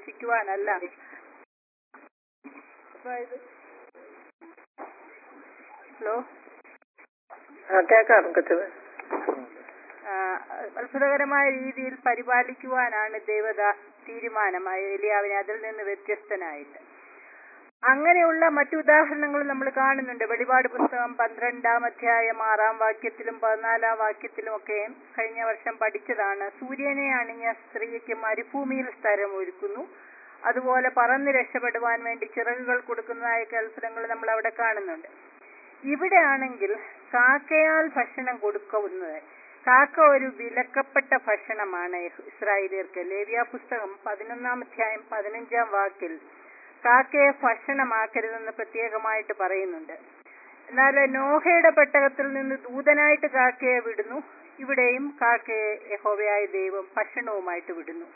ഭക്ഷിക്കുവാനല്ല അതായത് ഹലോ ആ കേൾക്കാം കൊച്ചുവേ ആ, അത്ഭുതകരമായ രീതിയിൽ പരിപാലിക്കുവാനാണ് ദേവത തീരുമാനമായ എലിയാവിനെ അതിൽ നിന്ന് വ്യത്യസ്തനായിട്ട് അങ്ങനെയുള്ള മറ്റു ഉദാഹരണങ്ങൾ നമ്മൾ കാണുന്നുണ്ട് വെളിപാട് പുസ്തകം പന്ത്രണ്ടാം അധ്യായം ആറാം വാക്യത്തിലും പതിനാലാം വാക്യത്തിലും ഒക്കെ കഴിഞ്ഞ വർഷം പഠിച്ചതാണ് സൂര്യനെ അണിഞ്ഞ സ്ത്രീക്ക് മരുഭൂമിയിൽ സ്ഥലം ഒരുക്കുന്നു അതുപോലെ പറന്ന് രക്ഷപ്പെടുവാൻ വേണ്ടി ചിറകുകൾ കൊടുക്കുന്നതായ കൽപ്പനങ്ങൾ നമ്മൾ അവിടെ കാണുന്നുണ്ട് ഇവിടെ ആണെങ്കിൽ കാക്കയാൽ ഭക്ഷണം കൊടുക്കുന്നത് കാക്ക ഒരു വിലക്കപ്പെട്ട ഭക്ഷണമാണ് ഇസ്രായേലിയർക്ക് ലേവ്യ പുസ്തകം പതിനൊന്നാം അധ്യായം പതിനഞ്ചാം വാക്കിൽ കാക്കയെ ഭക്ഷണമാക്കരുതെന്ന് പ്രത്യേകമായിട്ട് പറയുന്നുണ്ട് എന്നാൽ നോഹയുടെ പെട്ടകത്തിൽ നിന്ന് ദൂതനായിട്ട് കാക്കയെ വിടുന്നു ഇവിടെയും കാക്കയെ യഹോവയായ ദൈവം ഭക്ഷണവുമായിട്ട് വിടുന്നു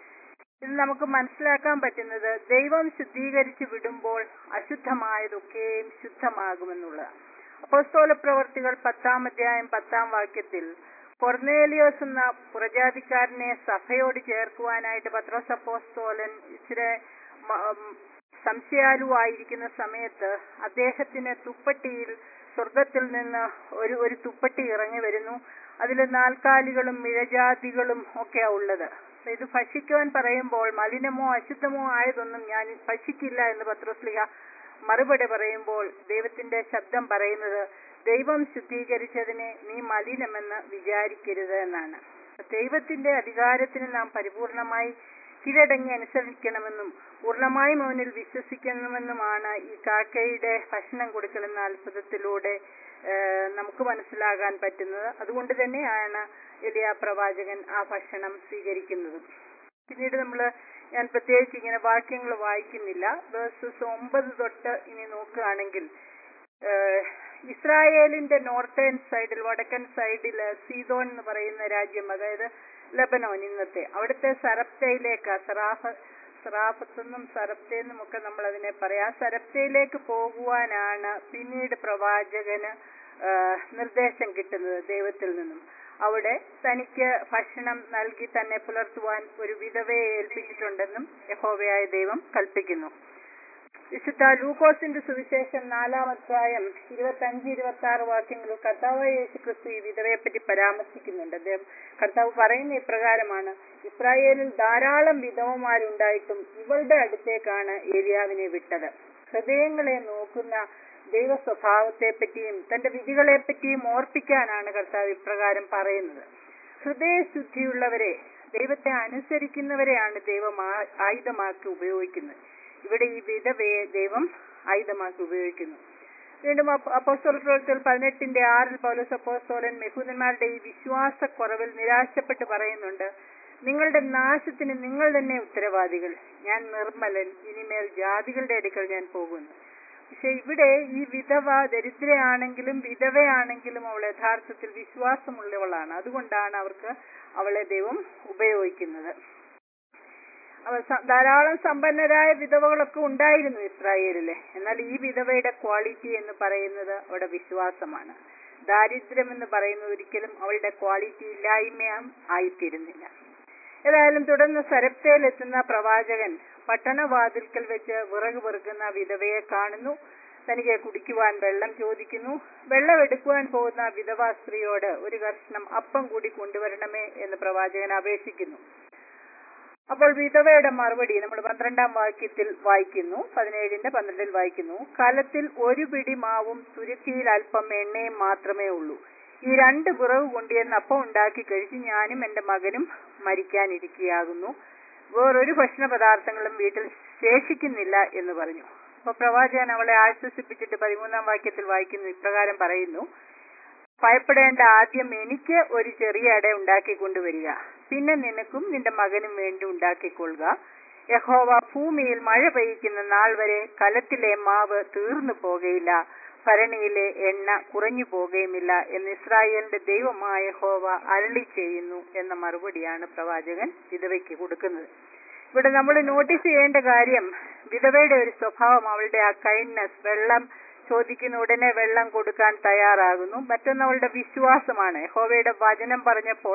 ഇത് നമുക്ക് മനസ്സിലാക്കാൻ പറ്റുന്നത് ദൈവം ശുദ്ധീകരിച്ച് വിടുമ്പോൾ അശുദ്ധമായതൊക്കെയും ശുദ്ധമാകുമെന്നുള്ളതാണ് അപ്പോസ്തോല പ്രവർത്തികൾ പത്താം അധ്യായം പത്താം വാക്യത്തിൽ കൊർന്നേലിയോസ് എന്ന പുറജാതിക്കാരനെ സഭയോട് ചേർക്കുവാനായിട്ട് പത്രോസ് അപ്പോസ്തോലൻ ഇച്ചിരി മ- ഉം, സംശയാലുവായിരിക്കുന്ന സമയത്ത് അദ്ദേഹത്തിന് തുപ്പട്ടിയിൽ സ്വർഗത്തിൽ നിന്ന് ഒരു ഒരു തുപ്പട്ടി ഇറങ്ങി വരുന്നു അതിൽ നാൽക്കാലികളും മിഴജാതികളും ഒക്കെയാ ഉള്ളത് അപ്പൊ ഇത് ഭക്ഷിക്കുവാൻ പറയുമ്പോൾ മലിനമോ അശുദ്ധമോ ആയതൊന്നും ഞാൻ ഭക്ഷിക്കില്ല എന്ന് പത്രോസ്ലിഹ മറുപടി പറയുമ്പോൾ ദൈവത്തിന്റെ ശബ്ദം പറയുന്നത് ദൈവം ശുദ്ധീകരിച്ചതിനെ നീ മലിനമെന്ന് വിചാരിക്കരുത് എന്നാണ് ദൈവത്തിന്റെ അധികാരത്തിന് നാം പരിപൂർണമായി കീഴടങ്ങി അനുസരിക്കണമെന്നും പൂർണ്ണമായും അവനിൽ വിശ്വസിക്കണമെന്നുമാണ് ഈ കാക്കയുടെ ഭക്ഷണം കൊടുക്കലെന്ന അത്ഭുതത്തിലൂടെ ഏഹ്, നമുക്ക് മനസ്സിലാകാൻ പറ്റുന്നത് അതുകൊണ്ട് തന്നെയാണ് എലിയ പ്രവാചകൻ ആ ഭക്ഷണം സ്വീകരിക്കുന്നത് പിന്നീട് നമ്മൾ ഞാൻ പ്രത്യേകിച്ച് ഇങ്ങനെ വാക്യങ്ങൾ വായിക്കുന്നില്ല വേഴ്സസ് ഒമ്പത് തൊട്ട് ഇനി നോക്കുകയാണെങ്കിൽ ഏഹ്, ഇസ്രായേലിന്റെ നോർത്തേൺ സൈഡിൽ വടക്കൻ സൈഡിൽ സീതോൻ എന്ന് പറയുന്ന രാജ്യം അതായത് ലബനോൻ ഇന്നത്തെ അവിടുത്തെ സരപ്തയിലേക്ക് സറാഫ സറാഫത്തെന്നും സരപ്തെന്നും ഒക്കെ നമ്മൾ അതിനെ പറയാം സരപ്തയിലേക്ക് പോകുവാനാണ് പിന്നീട് പ്രവാചകന് ഏഹ്, നിർദ്ദേശം കിട്ടുന്നത് ദൈവത്തിൽ നിന്നും അവിടെ തനിക്ക് ഭക്ഷണം നൽകി തന്നെ പുലർത്തുവാൻ ഒരു വിധവയെ ഏൽപ്പിച്ചിട്ടുണ്ടെന്നും യഹോവയായ ദൈവം കൽപ്പിക്കുന്നു വിശുദ്ധ ലൂക്കോസിന്റെ സുവിശേഷം നാലാം അധ്യായം ഇരുപത്തഞ്ച് ഇരുപത്തി ആറ് വാക്യങ്ങളിൽ കർത്താവ് യേശു ക്രിസ്തു ഈ വിധവയെ പറ്റി പരാമർശിക്കുന്നുണ്ട് അദ്ദേഹം കർത്താവ് പറയുന്ന ഇപ്രകാരമാണ് ഇസ്രായേലിൽ ധാരാളം വിധവമാരുണ്ടായിട്ടും ഇവളുടെ അടുത്തേക്കാണ് ഏലിയാവിനെ വിട്ടത് ഹൃദയങ്ങളെ നോക്കുന്ന ദൈവ സ്വഭാവത്തെ പറ്റിയും തന്റെ വിധികളെ പറ്റിയും ഓർപ്പിക്കാനാണ് കർത്താവ് ഇപ്രകാരം പറയുന്നത് ഹൃദയശുദ്ധിയുള്ളവരെ ദൈവത്തെ അനുസരിക്കുന്നവരെയാണ് ദൈവം ആ- ആയുധമാക്കി ഉപയോഗിക്കുന്നത് ഇവിടെ ഈ വിധവയെ ദൈവം ആയുധമാക്കി ഉപയോഗിക്കുന്നു വീണ്ടും അപ്പ- അപ്പോസ്തല പ്രവർത്തികൾ പതിനെട്ടിന്റെ ആറിൽ പൗലോസ് അപ്പോസ്തോലൻ മെഹൂദന്മാരുടെ ഈ വിശ്വാസക്കുറവിൽ നിരാശപ്പെട്ട് പറയുന്നുണ്ട് നിങ്ങളുടെ നാശത്തിന് നിങ്ങൾ തന്നെ ഉത്തരവാദികൾ ഞാൻ നിർമ്മലൻ ഇനിമേൽ ജാതികളുടെ അടുക്കൽ ഞാൻ പോകുന്നു പക്ഷെ ഇവിടെ ഈ വിധവ ദരിദ്രയാണെങ്കിലും വിധവയാണെങ്കിലും അവൾ യഥാർത്ഥത്തിൽ വിശ്വാസമുള്ളവളാണ് അതുകൊണ്ടാണ് അവർക്ക് അവളെ ദൈവം ഉപയോഗിക്കുന്നത് അവ സ- ധാരാളം സമ്പന്നരായ വിധവകളൊക്കെ ഉണ്ടായിരുന്നു ഇസ്രായേലിലെ എന്നാൽ ഈ വിധവയുടെ ക്വാളിറ്റി എന്ന് പറയുന്നത് അവളുടെ വിശ്വാസമാണ് ദാരിദ്ര്യം എന്ന് പറയുന്നത് ഒരിക്കലും അവളുടെ ക്വാളിറ്റി ഇല്ലായ്മ ആയിത്തീരുന്നില്ല ഏതായാലും തുടർന്ന് സരപ്തയിലെത്തുന്ന പ്രവാചകൻ പട്ടണവാതിൽക്കൽ വെച്ച് വിറക് പെറുക്കുന്ന വിധവയെ കാണുന്നു തനിക്ക് കുടിക്കുവാൻ വെള്ളം ചോദിക്കുന്നു വെള്ളം എടുക്കുവാൻ പോകുന്ന വിധവാ സ്ത്രീയോട് ഒരു കഷ്ണം അപ്പം കൂടി കൊണ്ടുവരണമേ എന്ന് പ്രവാചകൻ അപേക്ഷിക്കുന്നു അപ്പോൾ വിധവയുടെ മറുപടി നമ്മൾ പന്ത്രണ്ടാം വാക്യത്തിൽ വായിക്കുന്നു പതിനേഴിന്റെ പന്ത്രണ്ടിൽ വായിക്കുന്നു കാലത്തിൽ ഒരു പിടി മാവും തുരുത്തിയിൽ അല്പം എണ്ണയും മാത്രമേ ഉള്ളൂ ഈ രണ്ട് വിറവ് കൊണ്ടുവന്ന് അപ്പം ഉണ്ടാക്കി കഴിച്ച് ഞാനും എന്റെ മകനും മരിക്കാനിരിക്കുകയാകുന്നു വേറൊരു ഭക്ഷണ പദാർത്ഥങ്ങളും വീട്ടിൽ ശേഷിക്കുന്നില്ല എന്ന് പറഞ്ഞു അപ്പൊ പ്രവാചകൻ അവളെ ആശ്വസിപ്പിച്ചിട്ട് പതിമൂന്നാം വാക്യത്തിൽ വായിക്കുന്നു ഇപ്രകാരം പറയുന്നു ഭയപ്പെടേണ്ട ആദ്യം എനിക്ക് ഒരു ചെറിയ അട ഉണ്ടാക്കി കൊണ്ടുവരിക പിന്നെ നിനക്കും നിന്റെ മകനും വേണ്ടി ഉണ്ടാക്കിക്കൊള്ളുക യഹോവ ഭൂമിയിൽ മഴ പെയ്യിക്കുന്ന നാൾ വരെ കലത്തിലെ മാവ് തീർന്നു പോകുകയില്ല ഭരണിയിലെ എണ്ണ കുറഞ്ഞു പോകുകയുമില്ല എന്ന് ഇസ്രായേലിന്റെ ദൈവമായ യഹോവ അരളി ചെയ്യുന്നു എന്ന മറുപടിയാണ് പ്രവാചകൻ വിധവയ്ക്ക് കൊടുക്കുന്നത് ഇവിടെ നമ്മൾ നോട്ടീസ് ചെയ്യേണ്ട കാര്യം വിധവയുടെ ഒരു സ്വഭാവം അവളുടെ ആ കൈൻഡ്നെസ് വെള്ളം ചോദിക്കുന്ന ഉടനെ വെള്ളം കൊടുക്കാൻ തയ്യാറാകുന്നു മറ്റൊന്ന് അവളുടെ വിശ്വാസമാണ് യഹോവയുടെ വചനം പറഞ്ഞപ്പോൾ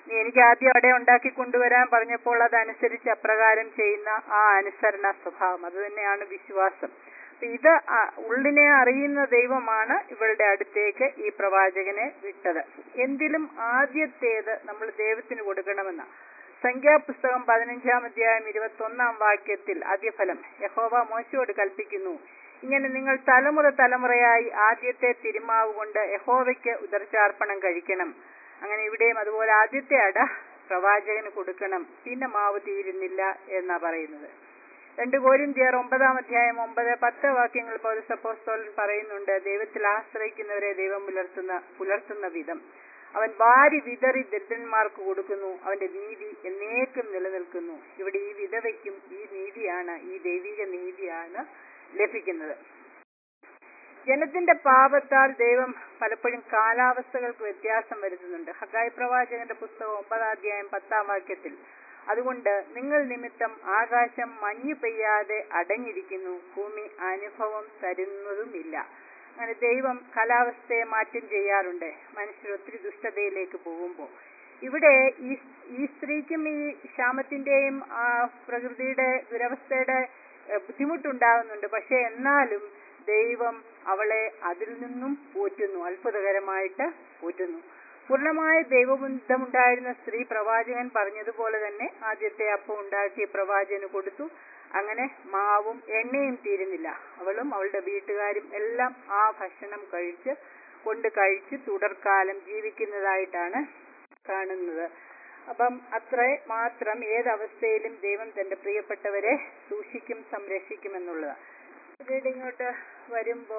നീ എനിക്ക് ആദ്യം അട ഉണ്ടാക്കി കൊണ്ടുവരാൻ പറഞ്ഞപ്പോൾ അതനുസരിച്ച് അപ്രകാരം ചെയ്യുന്ന ആ അനുസരണ സ്വഭാവം അത് തന്നെയാണ് വിശ്വാസം അപ്പൊ ഇത് ആ- ഉള്ളിനെ അറിയുന്ന ദൈവമാണ് ഇവളുടെ അടുത്തേക്ക് ഈ പ്രവാചകനെ വിട്ടത് എന്തിലും ആദ്യത്തേത് നമ്മൾ ദൈവത്തിന് കൊടുക്കണമെന്ന സംഖ്യാപുസ്തകം പതിനഞ്ചാം അധ്യായം ഇരുപത്തി ഒന്നാം വാക്യത്തിൽ ആദ്യഫലം യഹോവ മോശയോട് കൽപ്പിക്കുന്നു ഇങ്ങനെ നിങ്ങൾ തലമുറ തലമുറയായി ആദ്യത്തെ തിരുമാവ് കൊണ്ട് യഹോവയ്ക്ക് ഉദർച്ചാർപ്പണം കഴിക്കണം അങ്ങനെ ഇവിടെയും അതുപോലെ ആദ്യത്തെ അട പ്രവാചകന് കൊടുക്കണം പിന്നെ മാവ് തീരുന്നില്ല എന്നാ പറയുന്നത് രണ്ട് കോരിന്ത്യർ ഒമ്പതാം അധ്യായം ഒമ്പത് പത്ത് വാക്യങ്ങൾ പൗരസപ്പോസ്തോലൻ പറയുന്നുണ്ട് ദൈവത്തിൽ ആശ്രയിക്കുന്നവരെ ദൈവം പുലർത്തുന്ന പുലർത്തുന്ന വിധം അവൻ വാരി വിതറി ദരിദ്രന്മാർക്ക് കൊടുക്കുന്നു അവന്റെ നീതി എന്നേക്കും നിലനിൽക്കുന്നു ഇവിടെ ഈ വിധവയ്ക്കും ഈ നീതിയാണ് ഈ ദൈവിക നീതിയാണ് ലഭിക്കുന്നത് ജനത്തിന്റെ പാപത്താൽ ദൈവം പലപ്പോഴും കാലാവസ്ഥകൾക്ക് വ്യത്യാസം വരുത്തുന്നുണ്ട് ഹഗായ് പ്രവാചകന്റെ പുസ്തകം ഒമ്പതാം അധ്യായം പത്താം വാക്യത്തിൽ അതുകൊണ്ട് നിങ്ങൾ നിമിത്തം ആകാശം മഞ്ഞു പെയ്യാതെ അടഞ്ഞിരിക്കുന്നു ഭൂമി അനുഭവം തരുന്നതുമില്ല അങ്ങനെ ദൈവം കാലാവസ്ഥയെ മാറ്റം ചെയ്യാറുണ്ട് മനുഷ്യർ ഒത്തിരി ദുഷ്ടതയിലേക്ക് പോകുമ്പോൾ ഇവിടെ ഈ ഈ സ്ത്രീക്കും ഈ ക്ഷാമത്തിന്റെയും ആ പ്രകൃതിയുടെ ദുരവസ്ഥയുടെ ഏഹ്, ബുദ്ധിമുട്ടുണ്ടാകുന്നുണ്ട് പക്ഷെ എന്നാലും ദൈവം അവളെ അതിൽ നിന്നും പോറ്റുന്നു അത്ഭുതകരമായിട്ട് പോറ്റുന്നു പൂർണ്ണമായ ദൈവബന്ധമുണ്ടായിരുന്ന സ്ത്രീ പ്രവാചകൻ പറഞ്ഞതുപോലെ തന്നെ ആദ്യത്തെ അപ്പം ഉണ്ടാക്കി പ്രവാചകന് കൊടുത്തു അങ്ങനെ മാവും എണ്ണയും തീരുന്നില്ല അവളും അവളുടെ വീട്ടുകാരും എല്ലാം ആ ഭക്ഷണം കഴിച്ച് കൊണ്ട് കഴിച്ച് തുടർക്കാലം ജീവിക്കുന്നതായിട്ടാണ് കാണുന്നത് അപ്പം അത്ര മാത്രം ഏതവസ്ഥയിലും ദൈവം തന്റെ പ്രിയപ്പെട്ടവരെ സൂക്ഷിക്കും സംരക്ഷിക്കും എന്നുള്ളത് പിന്നീട് ഇങ്ങോട്ട് വരുമ്പോ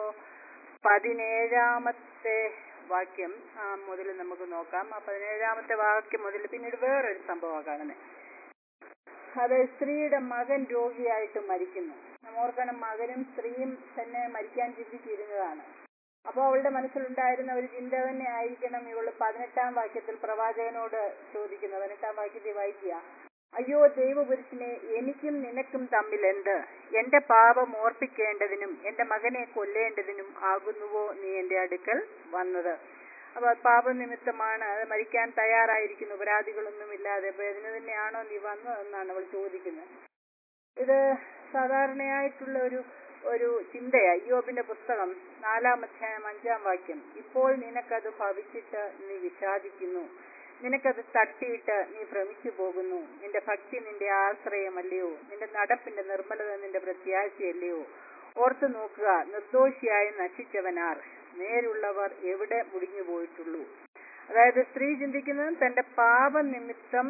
പതിനേഴാമത്തെ വാക്യം ആ, മുതൽ നമുക്ക് നോക്കാം ആ പതിനേഴാമത്തെ വാക്യം മുതൽ പിന്നീട് വേറൊരു സംഭവമാണ് കാണുന്നത് അത് സ്ത്രീയുടെ മകൻ രോഗിയായിട്ട് മരിക്കുന്നു നമ്മോർക്കണം മകനും സ്ത്രീയും തന്നെ മരിക്കാൻ ചിന്തിച്ചിരുന്നതാണ് അപ്പോൾ അവളുടെ മനസ്സിലുണ്ടായിരുന്ന ഒരു ചിന്ത തന്നെ ആയിരിക്കണം ഇവള് പതിനെട്ടാം വാക്യത്തിൽ പ്രവാചകനോട് ചോദിക്കുന്നത് പതിനെട്ടാം വാക്യത്തിൽ വായിക്കുക അയ്യോ ദൈവപുരുഷനെ എനിക്കും നിനക്കും തമ്മിൽ എന്ത് എന്റെ പാപം ഓർപ്പിക്കേണ്ടതിനും എന്റെ മകനെ കൊല്ലേണ്ടതിനും ആകുന്നുവോ നീ എന്റെ അടുക്കൽ വന്നത് അപ്പൊ പാപനിമിത്തമാണ് അത് മരിക്കാൻ തയ്യാറായിരിക്കുന്നു പരാതികളൊന്നുമില്ലാതെ അപ്പൊ ഇതിന് തന്നെയാണോ നീ വന്നതെന്നാണ് അവൾ ചോദിക്കുന്നത് ഇത് സാധാരണയായിട്ടുള്ള ഒരു ഒരു ചിന്തയാ യോബിന്റെ പുസ്തകം നാലാം അധ്യായം അഞ്ചാം വാക്യം ഇപ്പോൾ നിനക്കത് ഭവിച്ചിട്ട് നീ വിഷാദിക്കുന്നു നിനക്കത് തട്ടിയിട്ട് നീ ഭ്രമിച്ചു പോകുന്നു നിന്റെ ഭക്തി നിന്റെ ആശ്രയമല്ലയോ നിന്റെ നടപ്പിന്റെ നിർമ്മലത നിന്റെ പ്രത്യാശയല്ലയോ ഓർത്തു നോക്കുക നിർദോഷിയായി നശിച്ചവനാർ നേരുള്ളവർ എവിടെ മുടിഞ്ഞു പോയിട്ടുള്ളൂ അതായത് സ്ത്രീ ചിന്തിക്കുന്നത് തന്റെ പാപനിമിത്തം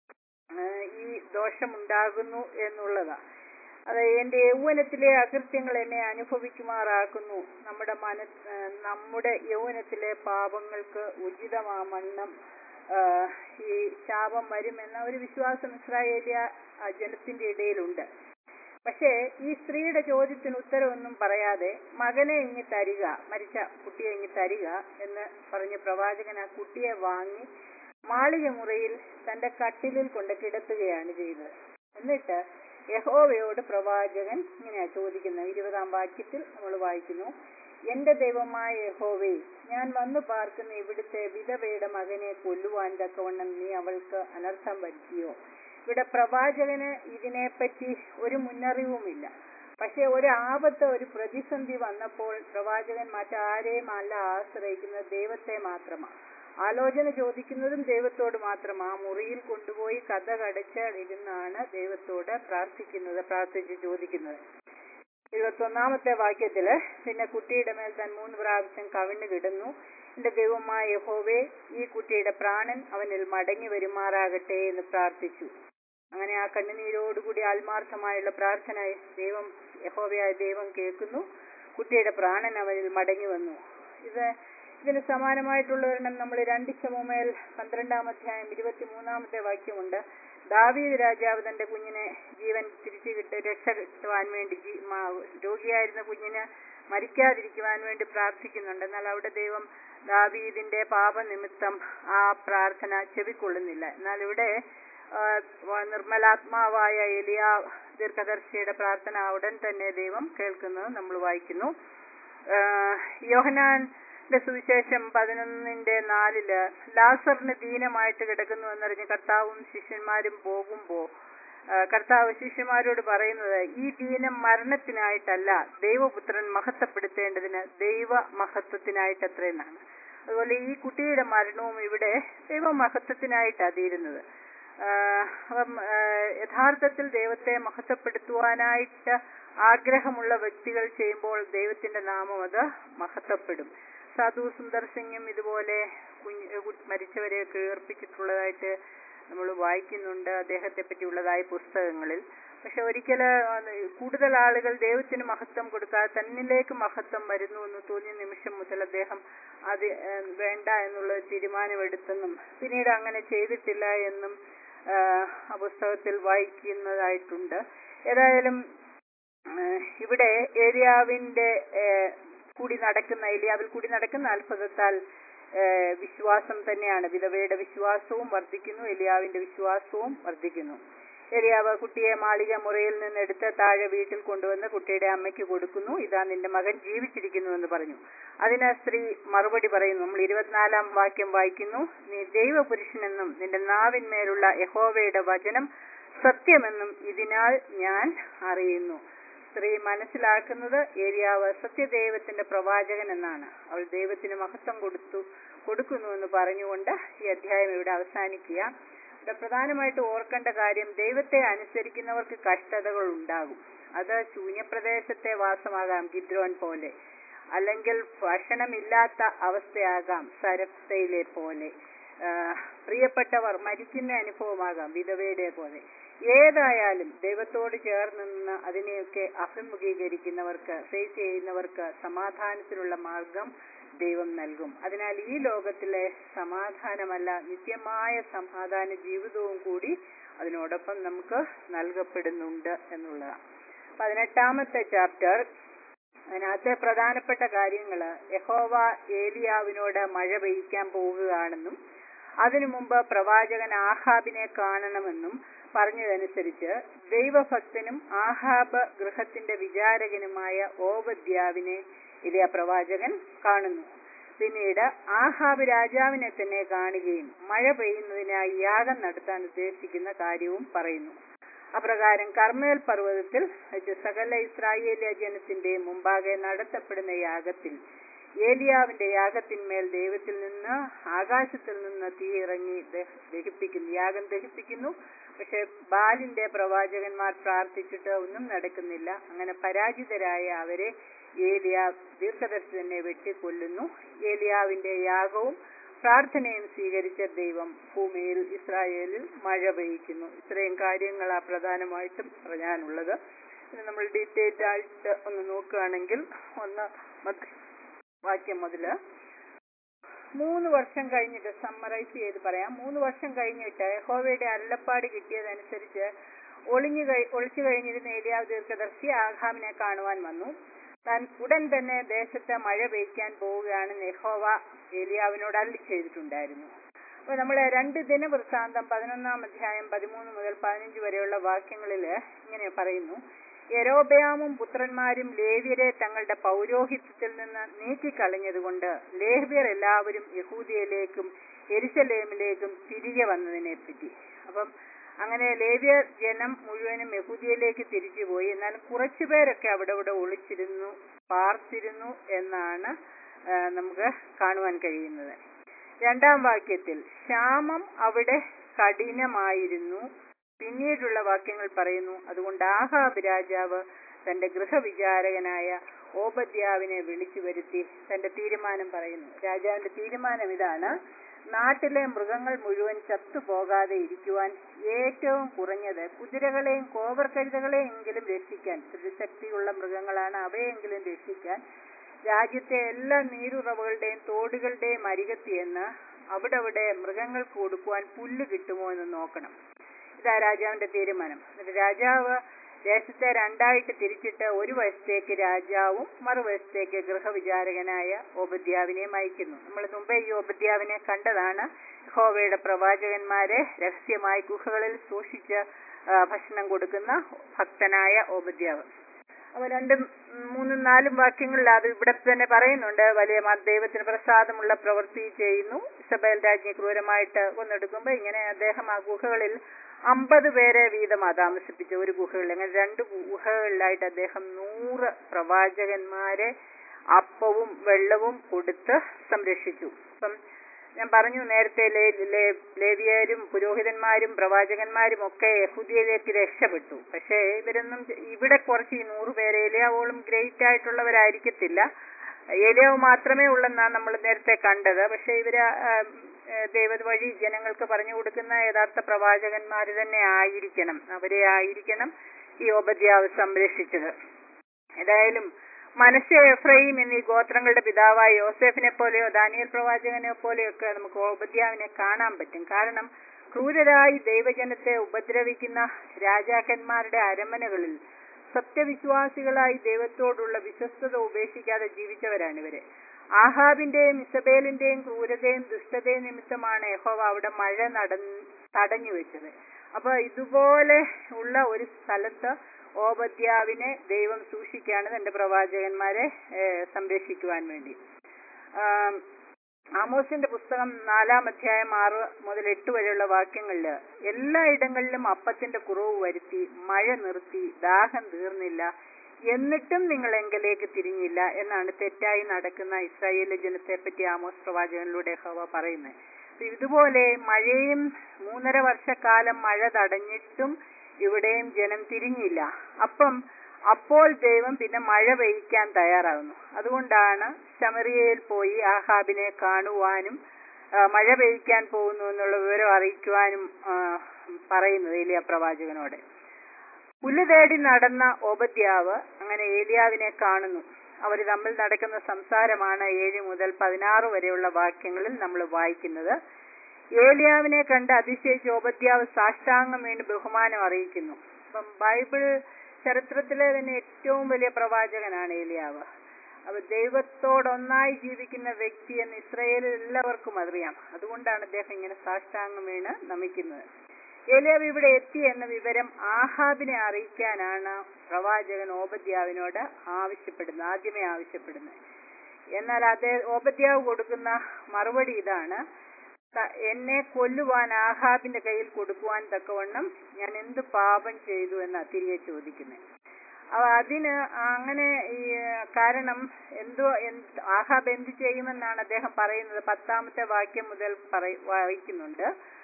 ആ, ഈ ദോഷമുണ്ടാകുന്നു എന്നുള്ളതാ അത് എന്റെ യൗവനത്തിലെ അകൃത്യങ്ങൾ എന്നെ അനുഭവിക്കുമാറാക്കുന്നു നമ്മുടെ മന ആ, നമ്മുടെ യൗവനത്തിലെ പാപങ്ങൾക്ക് ഉചിതമാമണ്ണം ആ, ഈ ശാപം വരുമെന്ന ഒരു വിശ്വാസം ഇസ്രായേലിയ ആ, ജനത്തിന്റെ ഇടയിലുണ്ട് പക്ഷേ ഈ സ്ത്രീയുടെ ചോദ്യത്തിന് ഉത്തരവൊന്നും പറയാതെ മകനെ ഇങ്ങി തരിക മരിച്ച കുട്ടിയെ ഇങ്ങി തരിക എന്ന് പറഞ്ഞ് പ്രവാചകൻ ആ കുട്ടിയെ വാങ്ങി മാളിക മുറിയിൽ തന്റെ കട്ടിലിൽ കൊണ്ട് കിടത്തുകയാണ് ചെയ്തത് എന്നിട്ട് യഹോവയോട് പ്രവാചകൻ ഇങ്ങനെയാ ചോദിക്കുന്നത് ഇരുപതാം വാക്യത്തിൽ നമ്മൾ വായിക്കുന്നു എന്റെ ദൈവമായ യഹോവേ ഞാൻ വന്നു പാർക്കുന്ന ഇവിടുത്തെ വിധവയുടെ മകനെ കൊല്ലുവാൻ തക്കവണ്ണം നീ അവൾക്ക് അനർത്ഥം വരുത്തിയോ ഇവിടെ പ്രവാചകന് ഇതിനെപ്പറ്റി ഒരു മുന്നറിവുമില്ല പക്ഷെ ഒരു ആപത്ത് ഒരു പ്രതിസന്ധി വന്നപ്പോൾ പ്രവാചകൻ മറ്റാരെയും അല്ല ആശ്രയിക്കുന്നത് ദൈവത്തെ മാത്രമാണ് ആലോചന ചോദിക്കുന്നതും ദൈവത്തോട് മാത്രം ആ മുറിയിൽ കൊണ്ടുപോയി കഥ കടച്ച് ഇരുന്നാണ് ദൈവത്തോട് പ്രാർത്ഥിക്കുന്നത് പ്രാർത്ഥിച്ച് ചോദിക്കുന്നത് ഇരുപത്തൊന്നാമത്തെ വാക്യത്തില് പിന്നെ കുട്ടിയുടെ മേൽ താൻ മൂന്ന് പ്രാവശ്യം കവിണ്ണു കിടന്നു എന്റെ ദൈവമായ യഹോവേ ഈ കുട്ടിയുടെ പ്രാണൻ അവനിൽ മടങ്ങി വരുമാറാകട്ടെ എന്ന് പ്രാർത്ഥിച്ചു അങ്ങനെ ആ കണ്ണുനീരോടുകൂടി ആത്മാർത്ഥമായുള്ള പ്രാർത്ഥന ദൈവം യഹോവയായ ദൈവം കേൾക്കുന്നു കുട്ടിയുടെ പ്രാണൻ അവനിൽ മടങ്ങി വന്നു ഇത് ഇതിന് സമാനമായിട്ടുള്ള ഒരെണ്ണം നമ്മൾ രണ്ട് ശമുമേൽ പന്ത്രണ്ടാം അധ്യായം ഇരുപത്തിമൂന്നാമത്തെ വാക്യമുണ്ട് ദാവീദ് രാജാവ് തന്റെ കുഞ്ഞിനെ ജീവൻ തിരിച്ചു കിട്ടി രക്ഷ കിട്ടുവാൻ വേണ്ടി ജീ- മാ- രോഗിയായിരുന്ന കുഞ്ഞിന് മരിക്കാതിരിക്കുവാൻ വേണ്ടി പ്രാർത്ഥിക്കുന്നുണ്ട് എന്നാൽ അവിടെ ദൈവം ദാവീദിന്റെ പാപനിമിത്തം ആ പ്രാർത്ഥന ചെവിക്കൊള്ളുന്നില്ല എന്നാൽ ഇവിടെ ആ, വ- നിർമ്മലാത്മാവായ എലിയ ദീർഘദർശിയുടെ പ്രാർത്ഥന ഉടൻ തന്നെ ദൈവം കേൾക്കുന്നത് നമ്മൾ വായിക്കുന്നു ആ, യോഹനാൻ ന്റെ സുവിശേഷം പതിനൊന്നിന്റെ നാലില് ലാസറിന് ദീനമായിട്ട് കിടക്കുന്നു എന്നറിഞ്ഞ് കർത്താവും ശിഷ്യന്മാരും പോകുമ്പോ ആ, കർത്താവ് ശിഷ്യന്മാരോട് പറയുന്നത് ഈ ദീനം മരണത്തിനായിട്ടല്ല ദൈവപുത്രൻ മഹത്വപ്പെടുത്തേണ്ടതിന് ദൈവ മഹത്വത്തിനായിട്ടത്രയെന്നാണ് അതുപോലെ ഈ കുട്ടിയുടെ മരണവും ഇവിടെ ദൈവ മഹത്വത്തിനായിട്ടാണ് തീരുന്നത് ആ, അപ്പം ആ, യഥാർത്ഥത്തിൽ ദൈവത്തെ മഹത്വപ്പെടുത്തുവാനായിട്ട് ആഗ്രഹമുള്ള വ്യക്തികൾ ചെയ്യുമ്പോൾ ദൈവത്തിന്റെ നാമം അത് മഹത്വപ്പെടും സാധു സുന്ദർ സിംഗും ഇതുപോലെ കുഞ്ഞ് കു- മരിച്ചവരെയൊക്കെ ഉയർപ്പിച്ചിട്ടുള്ളതായിട്ട് നമ്മൾ വായിക്കുന്നുണ്ട് അദ്ദേഹത്തെ പറ്റിയുള്ളതായ പുസ്തകങ്ങളിൽ പക്ഷെ ഒരിക്കൽ കൂടുതൽ ആളുകൾ ദൈവത്തിന് മഹത്വം കൊടുക്കാതെ തന്നിലേക്ക് മഹത്വം വരുന്നു എന്ന് തോന്നിയ നിമിഷം മുതൽ അദ്ദേഹം അത് ഏഹ്, വേണ്ട എന്നുള്ള ഒരു തീരുമാനമെടുത്തെന്നും പിന്നീട് അങ്ങനെ ചെയ്തിട്ടില്ല എന്നും ആഹ്, ആ പുസ്തകത്തിൽ വായിക്കുന്നതായിട്ടുണ്ട് ഏതായാലും ആഹ്, ഇവിടെ ഏലിയാവിന്റെ ഏഹ്, കൂടി നടക്കുന്ന ഏലിയാവിൽ കൂടി നടക്കുന്ന അത്ഭുതത്താൽ ഏഹ്, വിശ്വാസം തന്നെയാണ് വിധവയുടെ വിശ്വാസവും വർദ്ധിക്കുന്നു എലിയാവിന്റെ വിശ്വാസവും വർദ്ധിക്കുന്നു എലിയാവ് കുട്ടിയെ മാളിക മുറിയിൽ നിന്ന് എടുത്ത് താഴെ വീട്ടിൽ കൊണ്ടുവന്ന് കുട്ടിയുടെ അമ്മയ്ക്ക് കൊടുക്കുന്നു ഇതാ നിന്റെ മകൻ ജീവിച്ചിരിക്കുന്നു എന്ന് പറഞ്ഞു അതിന് സ്ത്രീ മറുപടി പറയുന്നു നമ്മൾ ഇരുപത്തിനാലാം വാക്യം വായിക്കുന്നു നീ ദൈവപുരുഷനെന്നും നിന്റെ നാവിന്മേലുള്ള യഹോവയുടെ വചനം സത്യമെന്നും ഇതിനാൽ ഞാൻ അറിയുന്നു സ്ത്രീ മനസ്സിലാക്കുന്നത് ഏരിയാവ് സത്യദൈവത്തിന്റെ പ്രവാചകൻ എന്നാണ് അവൾ ദൈവത്തിന് മഹത്വം കൊടുത്തു കൊടുക്കുന്നു എന്ന് പറഞ്ഞുകൊണ്ട് ഈ അധ്യായം ഇവിടെ അവസാനിക്കുക ഇവിടെ പ്രധാനമായിട്ട് ഓർക്കേണ്ട കാര്യം ദൈവത്തെ അനുസരിക്കുന്നവർക്ക് കഷ്ടതകൾ ഉണ്ടാകും അത് ശൂന്യപ്രദേശത്തെ വാസമാകാം ഗിദ്രോൻ പോലെ അല്ലെങ്കിൽ ഭക്ഷണമില്ലാത്ത അവസ്ഥയാകാം സരപ്തയിലെ പോലെ ആ, പ്രിയപ്പെട്ടവർ മരിക്കുന്ന അനുഭവമാകാം വിധവയുടെ പോലെ ഏതായാലും ദൈവത്തോട് ചേർന്ന് നിന്ന് അതിനെയൊക്കെ അഭിമുഖീകരിക്കുന്നവർക്ക് ഫേസ് ചെയ്യുന്നവർക്ക് സമാധാനത്തിനുള്ള മാർഗം ദൈവം നൽകും അതിനാൽ ഈ ലോകത്തിലെ സമാധാനമല്ല നിത്യമായ സമാധാന ജീവിതവും കൂടി അതിനോടൊപ്പം നമുക്ക് നൽകപ്പെടുന്നുണ്ട് എന്നുള്ളതാണ് പതിനെട്ടാമത്തെ ചാപ്റ്റർ അതിനകത്തെ പ്രധാനപ്പെട്ട കാര്യങ്ങള് യഹോവ ഏലിയാവിനോട് മഴ പെയ്യിക്കാൻ പോവുകയാണെന്നും അതിനു മുമ്പ് പ്രവാചകൻ ആഹാബിനെ കാണണമെന്നും പറഞ്ഞതനുസരിച്ച് ദൈവഭക്തനും ആഹാബ് ഗൃഹത്തിന്റെ വിചാരകനുമായ ഓബദ്യാവിനെ ഇതേ പ്രവാചകൻ കാണുന്നു പിന്നീട് ആഹാബ് രാജാവിനെ തന്നെ കാണുകയും മഴ പെയ്യുന്നതിനായി യാഗം നടത്താൻ ഉദ്ദേശിക്കുന്ന കാര്യവും പറയുന്നു അപ്രകാരം കർമ്മേൽ പർവ്വതത്തിൽ വെച്ച് സകല ഇസ്രായേലിയ ജനത്തിന്റെ മുമ്പാകെ നടത്തപ്പെടുന്ന യാഗത്തിൽ ഏലിയാവിന്റെ യാഗത്തിന്മേൽ ദൈവത്തിൽ നിന്ന് ആകാശത്തിൽ നിന്ന് തീ ഇറങ്ങി ദഹ- ദഹിപ്പിക്കുന്നു യാഗം ദഹിപ്പിക്കുന്നു പക്ഷെ ബാലിന്റെ പ്രവാചകന്മാർ പ്രാർത്ഥിച്ചിട്ട് ഒന്നും നടക്കുന്നില്ല അങ്ങനെ പരാജിതരായ അവരെ ഏലിയ ദീർഘദർശി തന്നെ വെട്ടിക്കൊല്ലുന്നു ഏലിയാവിന്റെ യാഗവും പ്രാർത്ഥനയും സ്വീകരിച്ച ദൈവം ഭൂമിയിൽ ഇസ്രായേലിൽ മഴ പെയ്യിക്കുന്നു ഇത്രയും കാര്യങ്ങളാ പ്രധാനമായിട്ടും പറയാനുള്ളത് ഇനി നമ്മൾ ഡീറ്റെയിൽഡ് ആയിട്ട് ഒന്ന് നോക്കുകയാണെങ്കിൽ ഒന്ന് മത്ത- വാക്യം മുതല് മൂന്ന് വർഷം കഴിഞ്ഞിട്ട് സമ്മറൈസ് ചെയ്ത് പറയാം മൂന്ന് വർഷം കഴിഞ്ഞിട്ട് യഹോവയുടെ അരുളപ്പാട് കിട്ടിയതനുസരിച്ച് ഒളിഞ്ഞു കഴി ഒളിച്ചു കഴിഞ്ഞിരുന്ന ഏലിയാവ് ദീർഘദർശി ആഹാമിനെ കാണുവാൻ വന്നു താൻ ഉടൻ തന്നെ ദേശത്ത് മഴ പെയ്യ്ക്കാൻ പോവുകയാണെന്ന് യഹോവ ഏലിയാവിനോട് അല്ലി ചെയ്തിട്ടുണ്ടായിരുന്നു അപ്പൊ നമ്മള് രണ്ട് ദിനവൃത്താന്തം പതിനൊന്നാം അധ്യായം പതിമൂന്ന് മുതൽ പതിനഞ്ച് വരെയുള്ള വാക്യങ്ങളില് ഇങ്ങനെ പറയുന്നു യരോബയാമും പുത്രന്മാരും ലേവ്യരെ തങ്ങളുടെ പൗരോഹിത്യത്തിൽ നിന്ന് നീക്കിക്കളഞ്ഞതുകൊണ്ട് ലേഹ്യർ എല്ലാവരും യഹൂദിയയിലേക്കും എരിശലേമിലേക്കും തിരികെ വന്നതിനെ പറ്റി അപ്പം അങ്ങനെ ലേവ്യ ജനം മുഴുവനും യഹൂദിയയിലേക്ക് തിരിച്ചുപോയി എന്നാൽ കുറച്ചുപേരൊക്കെ അവിടെ ഇവിടെ ഒളിച്ചിരുന്നു പാർത്തിരുന്നു എന്നാണ് ആ, നമുക്ക് കാണുവാൻ കഴിയുന്നത് രണ്ടാം വാക്യത്തിൽ ക്ഷാമം അവിടെ കഠിനമായിരുന്നു പിന്നീടുള്ള വാക്യങ്ങൾ പറയുന്നു അതുകൊണ്ട് ആഹാബ് രാജാവ് തന്റെ ഗൃഹവിചാരകനായ ഓപദ്യാവിനെ വിളിച്ചു വരുത്തി തന്റെ തീരുമാനം പറയുന്നു രാജാവിന്റെ തീരുമാനം ഇതാണ് നാട്ടിലെ മൃഗങ്ങൾ മുഴുവൻ ചത്തുപോകാതെ ഇരിക്കുവാൻ ഏറ്റവും കുറഞ്ഞത് കുതിരകളെയും കോവർ കഴുതകളെയും എങ്കിലും രക്ഷിക്കാൻ ശക്തിയുള്ള മൃഗങ്ങളാണ് അവയെങ്കിലും രക്ഷിക്കാൻ രാജ്യത്തെ എല്ലാ നീരുറവുകളുടെയും തോടുകളുടെയും അരികത്ത് എന്ന് അവിടെ അവിടെ മൃഗങ്ങൾക്ക് കൊടുക്കുവാൻ പുല്ല് കിട്ടുമോ എന്ന് നോക്കണം ഇതാ രാജാവിന്റെ തീരുമാനം എന്നിട്ട് രാജാവ് ദേശത്തെ രണ്ടായിട്ട് തിരിച്ചിട്ട് ഒരു വശത്തേക്ക് രാജാവും മറുവശത്തേക്ക് ഗൃഹവിചാരകനായ ഓബദ്യാവിനെയും അയക്കുന്നു നമ്മൾ മുമ്പേ ഈ ഓബദ്യാവിനെ കണ്ടതാണ് ഹോവയുടെ പ്രവാചകന്മാരെ രഹസ്യമായി ഗുഹകളിൽ സൂക്ഷിച്ച് ആ, ഭക്ഷണം കൊടുക്കുന്ന ഭക്തനായ ഓബദ്യാവ് അപ്പൊ രണ്ടും ഉം, മൂന്നും നാലും വാക്യങ്ങളിൽ അത് ഇവിടെ തന്നെ പറയുന്നുണ്ട് വലിയ മ- ദൈവത്തിന് പ്രസാദമുള്ള പ്രവൃത്തി ചെയ്യുന്നു ഇസബേൽ രാജ്ഞി ക്രൂരമായിട്ട് കൊന്നെടുക്കുമ്പോൾ ഇങ്ങനെ അദ്ദേഹം ആ ഗുഹകളിൽ അമ്പത് പേരെ വീതമാ താമസിപ്പിച്ച ഒരു ഗുഹകളിൽ അങ്ങനെ രണ്ട് ഗുഹകളിലായിട്ട് അദ്ദേഹം നൂറ് പ്രവാചകന്മാരെ അപ്പവും വെള്ളവും കൊടുത്ത് സംരക്ഷിച്ചു അപ്പം ഞാൻ പറഞ്ഞു നേരത്തെ ലേ- ലേ- ലേവിയരും പുരോഹിതന്മാരും പ്രവാചകന്മാരും ഒക്കെ യഹൂദിയയിലേക്ക് രക്ഷപ്പെട്ടു പക്ഷേ ഇവരൊന്നും ചെ- ഇവിടെ കുറച്ച് ഈ നൂറ് പേര് ഏലിയാവോളം ഗ്രേറ്റ് ആയിട്ടുള്ളവരായിരിക്കത്തില്ല ഏലിയാവ് മാത്രമേ ഉള്ളെന്നാണ് നമ്മൾ നേരത്തെ കണ്ടത് പക്ഷെ ഇവര് ആ, ഏ, ദൈവ വഴി ജനങ്ങൾക്ക് പറഞ്ഞു കൊടുക്കുന്ന യഥാർത്ഥ പ്രവാചകന്മാർ തന്നെ ആയിരിക്കണം അവരെ ആയിരിക്കണം ഈ ഉപദ്യാവ് സംരക്ഷിച്ചത് ഏതായാലും മനസ്സ് എഫ്രൈം എന്നീ ഗോത്രങ്ങളുടെ പിതാവായ യോസെഫിനെ പോലെയോ ദാനിയൽ പ്രവാചകനെ പോലെയോ ഒക്കെ നമുക്ക് ഓബദ്യാവിനെ കാണാൻ പറ്റും കാരണം ക്രൂരരായി ദൈവജനത്തെ ഉപദ്രവിക്കുന്ന രാജാക്കന്മാരുടെ അരമനകളിൽ സത്യവിശ്വാസികളായി ദൈവത്തോടുള്ള വിശ്വസ്തത ഉപേക്ഷിക്കാതെ ജീവിച്ചവരാണ് ഇവര് ആഹാബിന്റെയും ഇസബേലിന്റെയും ക്രൂരതയും ദുഷ്ടതയും നിമിത്തമാണ് യഹോവ അവിടെ മഴ നട തടഞ്ഞു വെച്ചത് അപ്പൊ ഇതുപോലെ ഉള്ള ഒരു സ്ഥലത്ത് ഓബദ്യാവിനെ ദൈവം സൂക്ഷിക്കുകയാണ് തന്റെ പ്രവാചകന്മാരെ ഏഹ്, സംരക്ഷിക്കുവാൻ വേണ്ടി ആം, ആമോസിന്റെ പുസ്തകം നാലാം അധ്യായം ആറ് മുതൽ എട്ട് വരെയുള്ള വാക്യങ്ങളിൽ എല്ലായിടങ്ങളിലും അപ്പത്തിന്റെ കുറവ് വരുത്തി മഴ നിർത്തി ദാഹം തീർന്നില്ല എന്നിട്ടും നിങ്ങൾ എങ്കിലേക്ക് തിരിഞ്ഞില്ല എന്നാണ് തെറ്റായി നടക്കുന്ന ഇസ്രായേലിലെ ജനത്തെ പറ്റി ആമോസ് പ്രവാചകനിലൂടെ ഹവ പറയുന്നത് അപ്പൊ ഇതുപോലെ മഴയും മൂന്നര വർഷക്കാലം മഴ തടഞ്ഞിട്ടും ഇവിടെയും ജനം തിരിഞ്ഞില്ല അപ്പം അപ്പോൾ ദൈവം പിന്നെ മഴ പെയ്യ്ക്കാൻ തയ്യാറാകുന്നു അതുകൊണ്ടാണ് ശമറിയയിൽ പോയി ആഹാബിനെ കാണുവാനും ആ, മഴ പെയ്യ്ക്കാൻ പോകുന്നു എന്നുള്ള വിവരം അറിയിക്കുവാനും ആ, പറയുന്നത് ഏലിയ പ്രവാചകനോട് പുല്ല് തേടി നടന്ന ഓബദ്യാവ് അങ്ങനെ ഏലിയാവിനെ കാണുന്നു അവർ തമ്മിൽ നടക്കുന്ന സംസാരമാണ് ഏഴ് മുതൽ പതിനാറ് വരെയുള്ള വാക്യങ്ങളിൽ നമ്മൾ വായിക്കുന്നത് ഏലിയാവിനെ കണ്ട് അതിശയിച്ച് ഓബദ്യാവ് സാഷ്ടാംഗം വീണ് ബഹുമാനം അറിയിക്കുന്നു അപ്പം ബൈബിൾ ചരിത്രത്തിലെ തന്നെ ഏറ്റവും വലിയ പ്രവാചകനാണ് ഏലിയാവ് അപ്പൊ ദൈവത്തോടൊന്നായി ജീവിക്കുന്ന വ്യക്തി എന്ന് ഇസ്രയേലിൽ എല്ലാവർക്കും അറിയാം അതുകൊണ്ടാണ് അദ്ദേഹം ഇങ്ങനെ സാഷ്ടാംഗം വീണ് നമിക്കുന്നത് ഏലിയാവ് ഇവിടെ എത്തി എന്ന വിവരം ആഹാബിനെ അറിയിക്കാനാണ് പ്രവാചകൻ ഓബദ്യാവിനോട് ആവശ്യപ്പെടുന്നത് ആദ്യമേ ആവശ്യപ്പെടുന്നത് എന്നാൽ അതേ ഓബദ്യാവ് കൊടുക്കുന്ന മറുപടി ഇതാണ് ത- എന്നെ കൊല്ലുവാൻ ആഹാബിന്റെ കയ്യിൽ കൊടുക്കുവാൻ തക്കവണ്ണം ഞാൻ എന്ത് പാപം ചെയ്തു എന്ന് തിരികെ ചോദിക്കുന്നത് അപ്പൊ അതിന് അങ്ങനെ ഈ കാരണം എന്തോ എന്ത് ആഹാബ് എന്ത് ചെയ്യുമെന്നാണ് അദ്ദേഹം പറയുന്നത് പത്താമത്തെ വാക്യം മുതൽ പറയ- വായിക്കുന്നുണ്ട്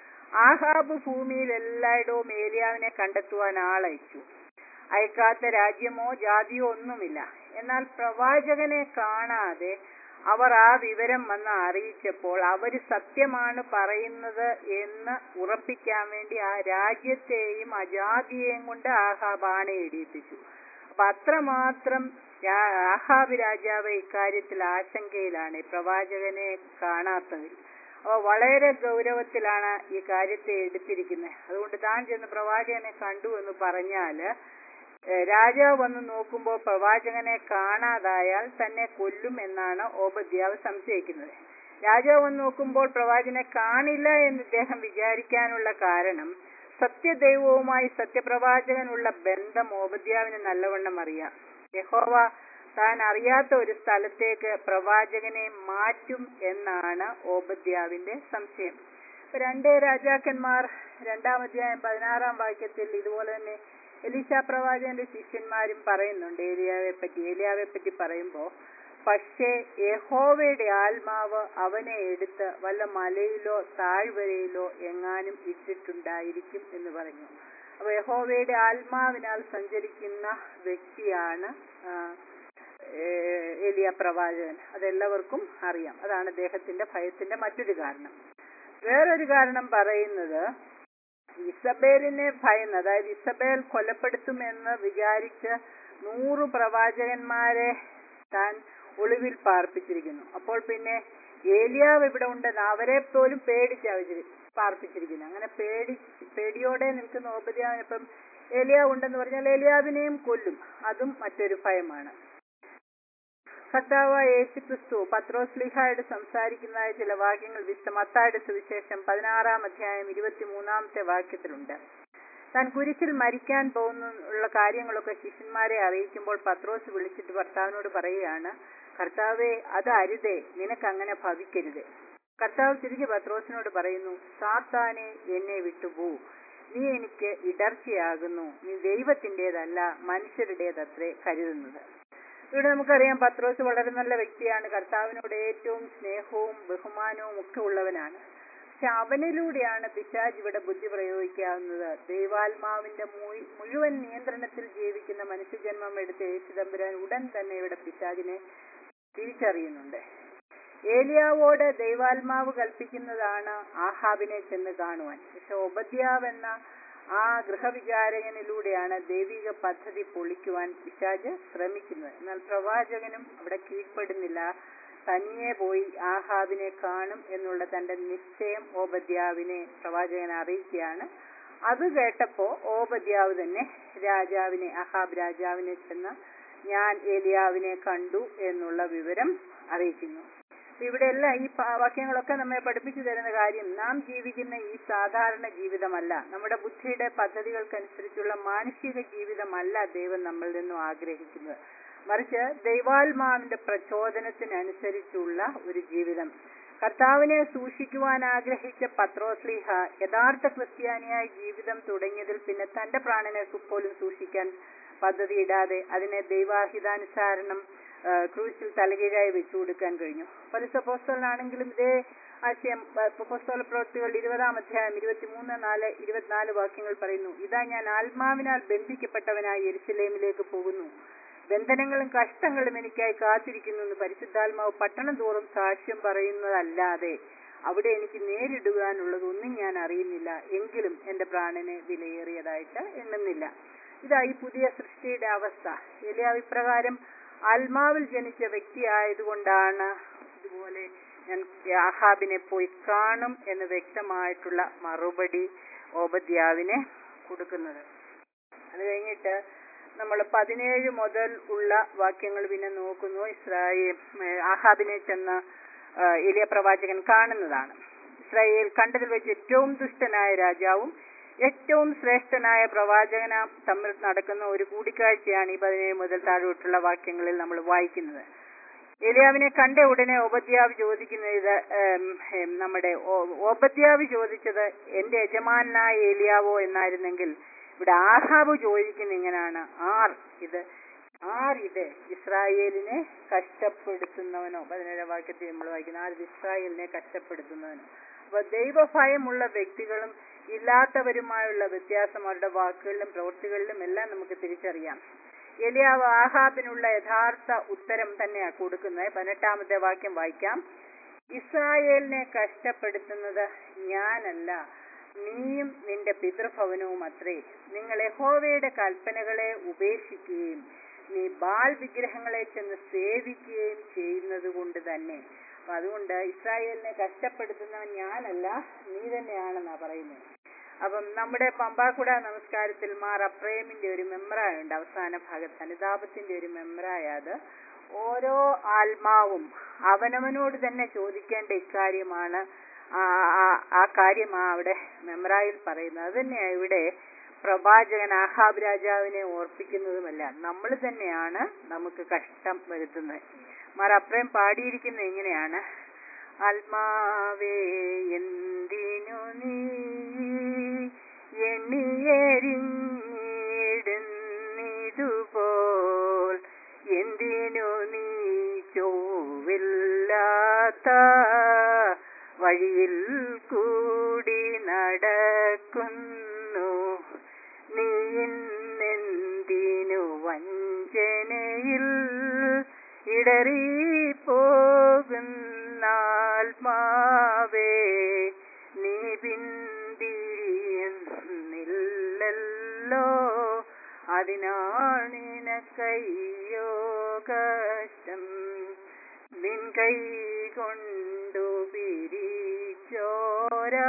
ആഹാബ് ഭൂമിയിൽ എല്ലായിടവും ഏലിയാവിനെ കണ്ടെത്തുവാൻ ആളയച്ചു അയക്കാത്ത രാജ്യമോ ജാതിയോ ഒന്നുമില്ല എന്നാൽ പ്രവാചകനെ കാണാതെ അവർ ആ വിവരം വന്ന് അറിയിച്ചപ്പോൾ അവര് സത്യമാണ് പറയുന്നത് എന്ന് ഉറപ്പിക്കാൻ വേണ്ടി ആ രാജ്യത്തെയും ആ ജാതിയെയും കൊണ്ട് ആഹാബ് ആണയിടിയിപ്പിച്ചു അപ്പൊ അത്രമാത്രം രാ- ആഹാബ് രാജാവ് ഇക്കാര്യത്തിൽ ആശങ്കയിലാണ് ഈ പ്രവാചകനെ കാണാത്തതിൽ അപ്പൊ വളരെ ഗൗരവത്തിലാണ് ഈ കാര്യത്തെ എടുത്തിരിക്കുന്നത് അതുകൊണ്ട് താൻ ചെന്ന് പ്രവാചകനെ കണ്ടു എന്ന് പറഞ്ഞാല് ഏഹ് രാജാവ് വന്ന് നോക്കുമ്പോൾ പ്രവാചകനെ കാണാതായാൽ തന്നെ കൊല്ലും എന്നാണ് ഓബദ്യാവ് സംശയിക്കുന്നത് രാജാവ് വന്ന് നോക്കുമ്പോൾ പ്രവാചകനെ കാണില്ല എന്ന് ഇദ്ദേഹം വിചാരിക്കാനുള്ള കാരണം സത്യദൈവവുമായി സത്യപ്രവാചകനുള്ള ബന്ധം ഓബദ്യാവിന് നല്ലവണ്ണം അറിയാം യഹോവ താൻ അറിയാത്ത ഒരു സ്ഥലത്തേക്ക് പ്രവാചകനെ മാറ്റും എന്നാണ് ഓബദ്യാവിന്റെ സംശയം ഇപ്പൊ രണ്ട് രാജാക്കന്മാർ രണ്ടാം അധ്യായം പതിനാറാം വാക്യത്തിൽ ഇതുപോലെ തന്നെ എലീശ പ്രവാചകന്റെ ശിഷ്യന്മാരും പറയുന്നുണ്ട് ഏലിയാവെ പറ്റി ഏലിയാവെ പറ്റി പറയുമ്പോ പക്ഷേ യഹോവയുടെ ആത്മാവ് അവനെ എടുത്ത് വല്ല മലയിലോ താഴ്വരയിലോ എങ്ങാനും ഇട്ടിട്ടുണ്ടായിരിക്കും എന്ന് പറഞ്ഞു അപ്പൊ യഹോവയുടെ ആത്മാവിനാൽ സഞ്ചരിക്കുന്ന വ്യക്തിയാണ് ആ, ഏഹ്, ഏലിയ പ്രവാചകൻ അതെല്ലാവർക്കും അറിയാം അതാണ് അദ്ദേഹത്തിന്റെ ഭയത്തിന്റെ മറ്റൊരു കാരണം വേറൊരു കാരണം പറയുന്നത് ഇസബേലിനെ ഭയന്ന് അതായത് ഇസബേൽ കൊലപ്പെടുത്തുമെന്ന് വിചാരിച്ച് നൂറ് പ്രവാചകന്മാരെ താൻ ഒളിവിൽ പാർപ്പിച്ചിരിക്കുന്നു അപ്പോൾ പിന്നെ ഏലിയാവ് ഇവിടെ ഉണ്ടെന്ന് അവരെ പോലും പേടിച്ച് അവര് പാർപ്പിച്ചിരിക്കുന്നു അങ്ങനെ പേടി പേടിയോടെ നിൽക്കുന്ന ഓപദ്യാവിന് ഇപ്പം ഏലിയാവ് ഉണ്ടെന്ന് പറഞ്ഞാൽ ഏലിയാവിനെയും കൊല്ലും അതും മറ്റൊരു ഭയമാണ് കർത്താവ് യേശു ക്രിസ്തു പത്രോസ്ലിഹായോട് സംസാരിക്കുന്നതായ ചില വാക്യങ്ങൾ വിശുദ്ധ മത്തായുടെ സുവിശേഷം പതിനാറാം അധ്യായം ഇരുപത്തിമൂന്നാമത്തെ വാക്യത്തിലുണ്ട് താൻ കുരിശിൽ മരിക്കാൻ പോകുന്നുള്ള കാര്യങ്ങളൊക്കെ ശിഷ്യന്മാരെ അറിയിക്കുമ്പോൾ പത്രോസ് വിളിച്ചിട്ട് ഭർത്താവിനോട് പറയുകയാണ് കർത്താവെ അത് അരുതേ നിനക്കങ്ങനെ ഭവിക്കരുത് കർത്താവ് തിരികെ പത്രോസിനോട് പറയുന്നു സാത്താനെ എന്നെ വിട്ടുപോ നീ എനിക്ക് ഇടർച്ചയാകുന്നു നീ ദൈവത്തിൻ്റെതല്ല മനുഷ്യരുടേതത്രേ കരുതുന്നത് ഇവിടെ നമുക്കറിയാം പത്രോസ് വളരെ നല്ല വ്യക്തിയാണ് കർത്താവിനോട് ഏറ്റവും സ്നേഹവും ബഹുമാനവും ഒക്കെ ഉള്ളവനാണ് പക്ഷെ അവനിലൂടെയാണ് പിശാജ് ഇവിടെ ബുദ്ധി പ്രയോഗിക്കാവുന്നത് ദൈവാത്മാവിന്റെ മുഴു- മുഴുവൻ നിയന്ത്രണത്തിൽ ജീവിക്കുന്ന മനുഷ്യജന്മം എടുത്ത് യേശുദമ്പുരാൻ ഉടൻ തന്നെ ഇവിടെ പിശാജിനെ തിരിച്ചറിയുന്നുണ്ട് ഏലിയാവോട് ദൈവാത്മാവ് കൽപ്പിക്കുന്നതാണ് ആഹാബിനെ ചെന്ന് കാണുവാൻ പക്ഷെ ഒബദ്യാവ് എന്ന ആ ഗൃഹവിചാരകനിലൂടെയാണ് ദൈവിക പദ്ധതി പൊളിക്കുവാൻ പിശാജ് ശ്രമിക്കുന്നത് എന്നാൽ പ്രവാചകനും അവിടെ കീഴ്പ്പെടുന്നില്ല തനിയെ പോയി ആഹാബിനെ കാണും എന്നുള്ള തന്റെ നിശ്ചയം ഓബദ്യാവിനെ പ്രവാചകൻ അറിയിക്കുകയാണ് അത് കേട്ടപ്പോ ഓബദ്യാവ് തന്നെ രാജാവിനെ അഹാബ് രാജാവിനെ ചെന്ന് ഞാൻ ഏലിയാവിനെ കണ്ടു എന്നുള്ള വിവരം അറിയിക്കുന്നു അപ്പൊ ഇവിടെയെല്ലാം ഈ പ- വാക്യങ്ങളൊക്കെ നമ്മെ പഠിപ്പിച്ചു തരുന്ന കാര്യം നാം ജീവിക്കുന്ന ഈ സാധാരണ ജീവിതമല്ല നമ്മുടെ ബുദ്ധിയുടെ പദ്ധതികൾക്കനുസരിച്ചുള്ള മാനുഷിക ജീവിതമല്ല ദൈവം നമ്മളിൽ നിന്നും ആഗ്രഹിക്കുന്നത് മറിച്ച് ദൈവാത്മാവിന്റെ പ്രചോദനത്തിനനുസരിച്ചുള്ള ഒരു ജീവിതം കർത്താവിനെ സൂക്ഷിക്കുവാൻ ആഗ്രഹിച്ച പത്രോസ്ലിഹ യഥാർത്ഥ ക്രിസ്ത്യാനിയായി ജീവിതം തുടങ്ങിയതിൽ പിന്നെ തന്റെ പ്രാണനെ പോലും സൂക്ഷിക്കാൻ പദ്ധതിയിടാതെ അതിനെ ദൈവാഹിതാനുസാരണം ആ, ക്രൂശിൽ തലകീഴായി വെച്ചു കൊടുക്കാൻ കഴിഞ്ഞു പലിസപ്പോസ്റ്റലാണെങ്കിലും ഇതേ ആശയം പുസ്തക പ്രവൃത്തികൾ ഇരുപതാം അധ്യായം ഇരുപത്തിമൂന്ന് നാല് ഇരുപത്തിനാല് വാക്യങ്ങൾ പറയുന്നു ഇതാ ഞാൻ ആത്മാവിനാൽ ബന്ധിക്കപ്പെട്ടവനായി എരുസലേമിലേക്ക് പോകുന്നു ബന്ധനങ്ങളും കഷ്ടങ്ങളും എനിക്കായി കാത്തിരിക്കുന്നു എന്ന് പരിശുദ്ധാത്മാവ് പട്ടണം തോറും സാക്ഷ്യം പറയുന്നതല്ലാതെ അവിടെ എനിക്ക് നേരിടുവാനുള്ളതൊന്നും ഞാൻ അറിയുന്നില്ല എങ്കിലും എന്റെ പ്രാണനെ വിലയേറിയതായിട്ട് എണ്ണുന്നില്ല ഇതാ ഈ പുതിയ സൃഷ്ടിയുടെ അവസ്ഥ എലിയാവ് ഇപ്രകാരം ആത്മാവിൽ ജനിച്ച വ്യക്തി ആയതുകൊണ്ടാണ് ഇതുപോലെ ഞാൻ ആഹാബിനെ പോയി കാണും എന്ന് വ്യക്തമായിട്ടുള്ള മറുപടി ഓബദ്യാവിനെ കൊടുക്കുന്നത് അത് കഴിഞ്ഞിട്ട് നമ്മൾ പതിനേഴ് മുതൽ ഉള്ള വാക്യങ്ങൾ പിന്നെ നോക്കുന്നു ഇസ്രായേൽ ഏഹ് ആഹാബിനെ ചെന്ന് ഏഹ് എലിയ പ്രവാചകൻ കാണുന്നതാണ് ഇസ്രായേൽ കണ്ടതിൽ വെച്ച് ഏറ്റവും ദുഷ്ടനായ രാജാവും ഏറ്റവും ശ്രേഷ്ഠനായ പ്രവാചകന തമ്മിൽ നടക്കുന്ന ഒരു കൂടിക്കാഴ്ചയാണ് ഈ പതിനേഴ് മുതൽ താഴോട്ടുള്ള വാക്യങ്ങളിൽ നമ്മൾ വായിക്കുന്നത് ഏലിയാവിനെ കണ്ട ഉടനെ ഓബദ്യാവ് ചോദിക്കുന്നത് ഇത് ഏം, ഏം, നമ്മുടെ ഓ- ഓബദ്യാവ് ചോദിച്ചത് എന്റെ യജമാനായ ഏലിയാവോ എന്നായിരുന്നെങ്കിൽ ഇവിടെ ആഹാബ് ചോദിക്കുന്ന ഇങ്ങനാണ് ആർ ഇത് ആർ ഇത് ഇസ്രായേലിനെ കഷ്ടപ്പെടുത്തുന്നവനോ പതിനേഴാം വാക്യത്തിൽ നമ്മൾ വായിക്കുന്ന ആർ ഇത് ഇസ്രായേലിനെ കഷ്ടപ്പെടുത്തുന്നവനോ അപ്പൊ ദൈവഭയമുള്ള വ്യക്തികളും ഇല്ലാത്തവരുമായുള്ള വ്യത്യാസം അവരുടെ വാക്കുകളിലും പ്രവൃത്തികളിലും എല്ലാം നമുക്ക് തിരിച്ചറിയാം എലിയാവ് ആഹാബിനുള്ള യഥാർത്ഥ ഉത്തരം തന്നെയാ കൊടുക്കുന്നത് പതിനെട്ടാമത്തെ വാക്യം വായിക്കാം ഇസ്രായേലിനെ കഷ്ടപ്പെടുത്തുന്നത് ഞാനല്ല നീയും നിന്റെ പിതൃഭവനവും അത്രേ നിങ്ങൾ യഹോവയുടെ കൽപ്പനകളെ ഉപേക്ഷിക്കുകയും നീ ബാൽ വിഗ്രഹങ്ങളെ ചെന്ന് സേവിക്കുകയും ചെയ്യുന്നത് കൊണ്ട് തന്നെ അപ്പൊ അതുകൊണ്ട് ഇസ്രായേലിനെ കഷ്ടപ്പെടുത്തുന്നവൻ ഞാനല്ല നീ തന്നെയാണെന്നാ പറയുന്നത് അപ്പം നമ്മുടെ പമ്പാക്കുട നമസ്കാരത്തിൽ മാർ അപ്രേമിന്റെ ഒരു മെമ്മറായുണ്ട് അവസാന ഭാഗത്ത് അനുതാപത്തിന്റെ ഒരു മെമ്മറായ അത് ഓരോ ആത്മാവും അവനവനോട് തന്നെ ചോദിക്കേണ്ട ഇക്കാര്യമാണ് ആ ആ- ആ കാര്യമാ അവിടെ മെമ്മറായിൽ പറയുന്നത് അത് തന്നെയാ ഇവിടെ പ്രവാചകൻ ആഹാബ് രാജാവിനെ ഓർപ്പിക്കുന്നതുമല്ല നമ്മൾ തന്നെയാണ് നമുക്ക് കഷ്ടം വരുത്തുന്നത് മാർ അപ്രേം പാടിയിരിക്കുന്നത് എങ്ങനെയാണ് ആത്മാവേ എന്തിനു നീ എണ്ണിയെരിഞ്ഞിടുന്നിതുപോൽ എന്തിനു നീ ചോവില്ലാത്ത വഴിയിൽ കൂടി നടക്കുന്നു നീ ഇന്നെന്തിനു വഞ്ചനയിൽ ഇടറിപ്പോകുന്നാത്മാവേ നീ പിന്തിരിയുന്നില്ലല്ലോ അതിനാണിനക്കയ്യോ കഷ്ടം നിൻ കൈ കൊണ്ടു പിരിച്ചോരാ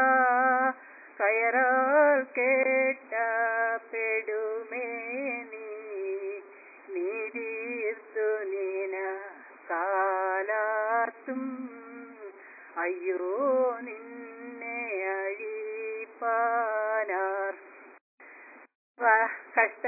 കയറാൽ കേട്ടപ്പെടുമേ നീ നീ തീർത്തു നീന കാലാത്തും അയ്യോ നിന്നെ അഴിപ്പാനാർ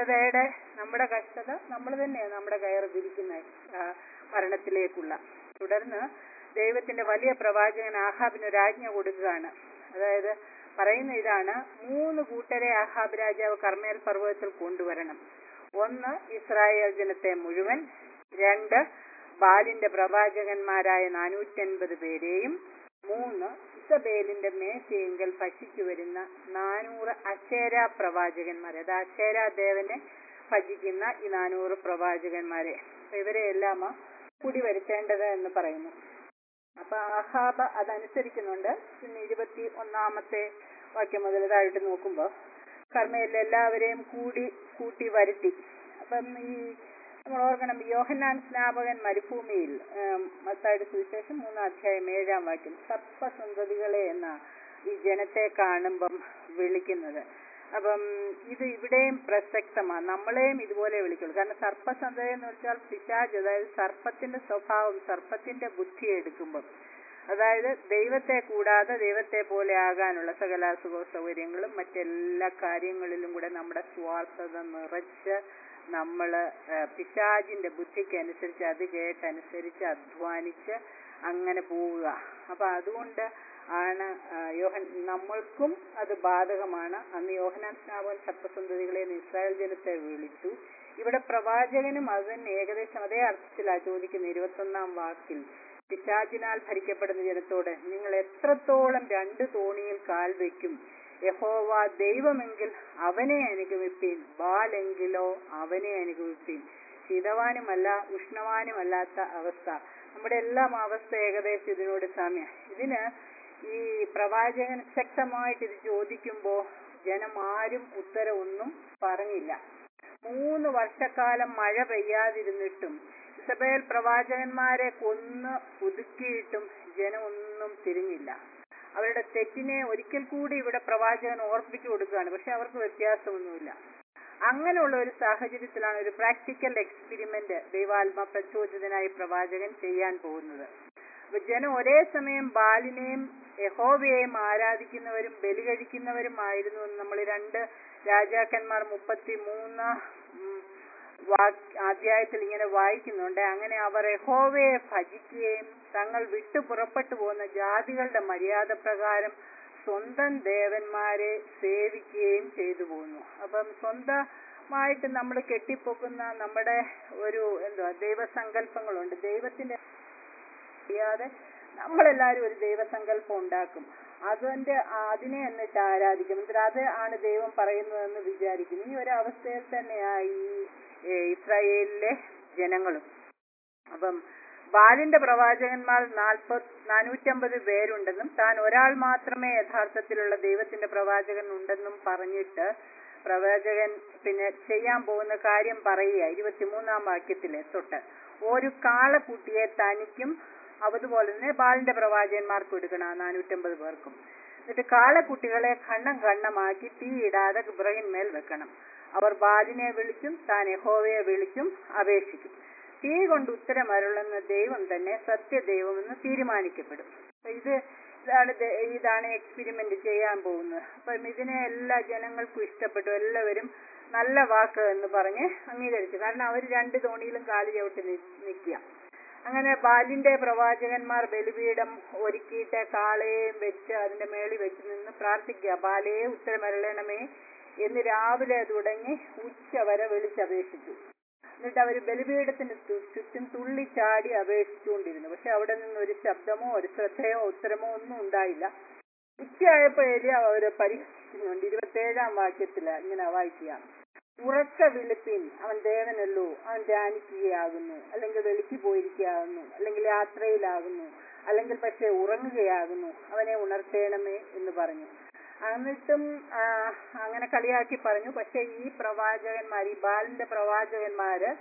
കഷ്ടതയുടെ നമ്മുടെ കഷ്ടത നമ്മൾ തന്നെയാണ് നമ്മുടെ കയറ് തിരിക്കുന്ന മരണത്തിലേക്കുള്ള തുടർന്ന് ദൈവത്തിന്റെ വലിയ പ്രവാചകൻ ആഹാബിന് ഒരു ആജ്ഞ കൊടുക്കുകയാണ് അതായത് പറയുന്ന ഇതാണ് മൂന്ന് കൂട്ടരെ ആഹാബ് രാജാവ് കർമ്മേൽ പർവ്വതത്തിൽ കൊണ്ടുവരണം ഒന്ന് ഇസ്രായേൽ ജനത്തെ മുഴുവൻ രണ്ട് ബാലിന്റെ പ്രവാചകന്മാരായ നാനൂറ്റൻപത് പേരെയും മൂന്ന് ഇസബേലിന്റെ മേശയെങ്കിൽ ഭക്ഷിച്ചു വരുന്ന നാനൂറ് അശേര പ്രവാചകന്മാരെ അത് അശേര ദേവനെ ഭജിക്കുന്ന ഈ നാനൂറ് പ്രവാചകന്മാരെ അപ്പൊ ഇവരെ എല്ലാം കുടി വരുത്തേണ്ടത് എന്ന് പറയുന്നു അപ്പൊ ആഹാബ് അതനുസരിക്കുന്നുണ്ട് പിന്നെ ഇരുപത്തി ഒന്നാമത്തെ വാക്യം മുതൽ താഴോട്ട് നോക്കുമ്പോ കർമ്മയിൽ എല്ലാവരെയും കൂടി കൂട്ടി വരുത്തി അപ്പം ഈ നമ്മൾ ഓർക്കണം യോഹന്നാൻ സ്നാപകൻ മരുഭൂമിയിൽ മത്തായുടെ സുവിശേഷം മൂന്നാം അധ്യായം ഏഴാം വാക്യം സർപ്പസന്തതികളെ എന്ന ഈ ജനത്തെ കാണുമ്പം വിളിക്കുന്നത് അപ്പം ഇത് ഇവിടെയും പ്രസക്തമാണ് നമ്മളെയും ഇതുപോലെ വിളിക്കുള്ളൂ കാരണം സർപ്പസന്തതി എന്ന് വെച്ചാൽ പിശാജ് അതായത് സർപ്പത്തിന്റെ സ്വഭാവം സർപ്പത്തിന്റെ ബുദ്ധി എടുക്കുമ്പം അതായത് ദൈവത്തെ കൂടാതെ ദൈവത്തെ പോലെ ആകാനുള്ള സകല സുഖ സൗകര്യങ്ങളും മറ്റെല്ലാ കാര്യങ്ങളിലും കൂടെ നമ്മുടെ സ്വാർത്ഥത നിറച്ച് നമ്മള് പിശാജിന്റെ ബുദ്ധിക്ക് അനുസരിച്ച് അത് കേട്ടനുസരിച്ച് അധ്വാനിച്ച് അങ്ങനെ പോവുക അപ്പൊ അതുകൊണ്ട് ആണ് യോഹൻ നമ്മൾക്കും അത് ബാധകമാണ് അന്ന് യോഹനാൻ സ്നാപകൻ സർപ്പസന്തതികളെ ഇസ്രായേൽ ജനത്തെ വിളിച്ചു ഇവിടെ പ്രവാചകനും അത് തന്നെ ഏകദേശം അതേ അർത്ഥത്തിലാണ് ചോദിക്കുന്ന ഇരുപത്തൊന്നാം വാക്കിൽ പിശാചിനാൽ ഭരിക്കപ്പെടുന്ന ജനത്തോട് നിങ്ങൾ എത്രത്തോളം രണ്ട് തോണിയിൽ കാൽ വയ്ക്കും യഹോവ ദൈവമെങ്കിൽ അവനെ അനുഗമിപ്പീൻ ബാലെങ്കിലോ അവനെ അനുഗമിപ്പീൻ ശീതവാനുമല്ല ഉഷ്ണവാനുമല്ലാത്ത അവസ്ഥ നമ്മുടെ എല്ലാം അവസ്ഥ ഏകദേശം ഇതിനോട് സാമ്യം ഇതിന് ഈ പ്രവാചകൻ ശക്തമായിട്ട് ഇത് ചോദിക്കുമ്പോ ജനം ആരും ഉത്തരവൊന്നും പറഞ്ഞില്ല മൂന്ന് വർഷക്കാലം മഴ പെയ്യാതിരുന്നിട്ടും ഇസബേൽ പ്രവാചകന്മാരെ കൊന്ന് ഒതുക്കിയിട്ടും ജനം ഒന്നും തിരിഞ്ഞില്ല അവരുടെ തെറ്റിനെ ഒരിക്കൽ കൂടി ഇവിടെ പ്രവാചകൻ ഓർപ്പിച്ചു കൊടുക്കുകയാണ് പക്ഷെ അവർക്ക് വ്യത്യാസമൊന്നുമില്ല അങ്ങനെയുള്ള ഒരു സാഹചര്യത്തിലാണ് ഒരു പ്രാക്ടിക്കൽ എക്സ്പെരിമെന്റ് ദൈവാത്മ പ്രചോദിതനായി പ്രവാചകൻ ചെയ്യാൻ പോകുന്നത് അപ്പൊ ജനം ഒരേ സമയം ബാലിനെയും യഹോവയെയും ആരാധിക്കുന്നവരും ബലി കഴിക്കുന്നവരുമായിരുന്നു എന്ന് നമ്മൾ രണ്ട് രാജാക്കന്മാർ മുപ്പത്തി മൂന്ന് അധ്യായത്തിൽ ഇങ്ങനെ വായിക്കുന്നുണ്ട് അങ്ങനെ അവർ യഹോവയെ ഭജിക്കുകയും തങ്ങൾ വിട്ടു പുറപ്പെട്ടു പോകുന്ന ജാതികളുടെ മര്യാദ പ്രകാരം സ്വന്തം ദേവന്മാരെ സേവിക്കുകയും ചെയ്തു പോകുന്നു അപ്പം സ്വന്തമായിട്ട് നമ്മൾ കെട്ടിപ്പൊക്കുന്ന നമ്മുടെ ഒരു എന്തുവാ ദൈവസങ്കല്പങ്ങളുണ്ട് ദൈവത്തിന്റെ അറിയാതെ നമ്മളെല്ലാരും ഒരു ദൈവസങ്കല്പം ഉണ്ടാക്കും അതിന്റെ അതിനെ എന്നിട്ട് ആരാധിക്കും എന്നിട്ട് അത് ആണ് ദൈവം പറയുന്നതെന്ന് വിചാരിക്കും ഈ ഒരു അവസ്ഥയിൽ തന്നെയായി ഈ ഇസ്രായേലിലെ ജനങ്ങളും അപ്പം ബാലിന്റെ പ്രവാചകന്മാർ നാൽപ്പത് നാനൂറ്റമ്പത് പേരുണ്ടെന്നും താൻ ഒരാൾ മാത്രമേ യഥാർത്ഥത്തിലുള്ള ദൈവത്തിന്റെ പ്രവാചകൻ ഉണ്ടെന്നും പറഞ്ഞിട്ട് പ്രവാചകൻ പിന്നെ ചെയ്യാൻ പോകുന്ന കാര്യം പറയുക ഇരുപത്തിമൂന്നാം വാക്യത്തിലെ തൊട്ട് ഒരു കാളക്കുട്ടിയെ തനിക്കും അതുപോലെ തന്നെ ബാലിന്റെ പ്രവാചകന്മാർക്ക് കൊടുക്കണം നാനൂറ്റമ്പത് പേർക്കും എന്നിട്ട് കാളക്കുട്ടികളെ ഖണ്ണം ഖണ്ണമാക്കി തീയിടാതെ മേൽ വെക്കണം അവർ ബാലിനെ വിളിച്ചും താൻ യഹോവയെ വിളിച്ചും അപേക്ഷിക്കും തീ കൊണ്ട് ഉത്തരമരുളുന്ന ദൈവം തന്നെ സത്യദൈവമെന്ന് തീരുമാനിക്കപ്പെടും അപ്പൊ ഇത് ഇതാണ് ഇതാണ് എക്സ്പെരിമെന്റ് ചെയ്യാൻ പോകുന്നത് അപ്പം ഇതിനെ എല്ലാ ജനങ്ങൾക്കും ഇഷ്ടപ്പെട്ടു എല്ലാവരും നല്ല വാക്ക് എന്ന് പറഞ്ഞ് അംഗീകരിച്ചു കാരണം അവർ രണ്ട് തോണിയിലും കാല് ചവിട്ടി നിൽക്കുക അങ്ങനെ ബാലിന്റെ പ്രവാചകന്മാർ ബലിപീഠം ഒരുക്കിയിട്ട് കാളയെയും വെച്ച് അതിന്റെ മേളിൽ വെച്ച് നിന്ന് പ്രാർത്ഥിക്കുക ബാലയെ ഉത്തരമരളണമേ എന്ന് രാവിലെ തുടങ്ങി ഉച്ച വരെ വിളിച്ചപേക്ഷിച്ചു എന്നിട്ട് അവർ ബലിപീഠത്തിന് ചുറ്റും തുള്ളിച്ചാടി അപേക്ഷിച്ചുകൊണ്ടിരുന്നു പക്ഷെ അവിടെ നിന്ന് ഒരു ശബ്ദമോ ഒരു ശ്രദ്ധയോ ഉത്തരമോ ഒന്നും ഉണ്ടായില്ല ഉച്ചയായപ്പോ ഏരിയ അവര് പരിഹസിക്കുന്നുണ്ട് ഇരുപത്തേഴാം വാക്യത്തില് ഇങ്ങനെ വായിക്കുക ഉറക്ക വിളിപ്പിൻ അവൻ ദേവനല്ലോ അവൻ ധ്യാനിക്കുകയാകുന്നു അല്ലെങ്കിൽ വെളിക്ക് പോയിരിക്കുകയാകുന്നു അല്ലെങ്കിൽ യാത്രയിലാകുന്നു അല്ലെങ്കിൽ പക്ഷെ ഉറങ്ങുകയാകുന്നു അവനെ ഉണർത്തേണമേ എന്ന് പറഞ്ഞു എന്നിട്ടും അങ്ങനെ കളിയാക്കി പറഞ്ഞു പക്ഷെ ഈ പ്രവാചകന്മാർ ഈ ബാലിന്റെ പ്രവാചകന്മാര്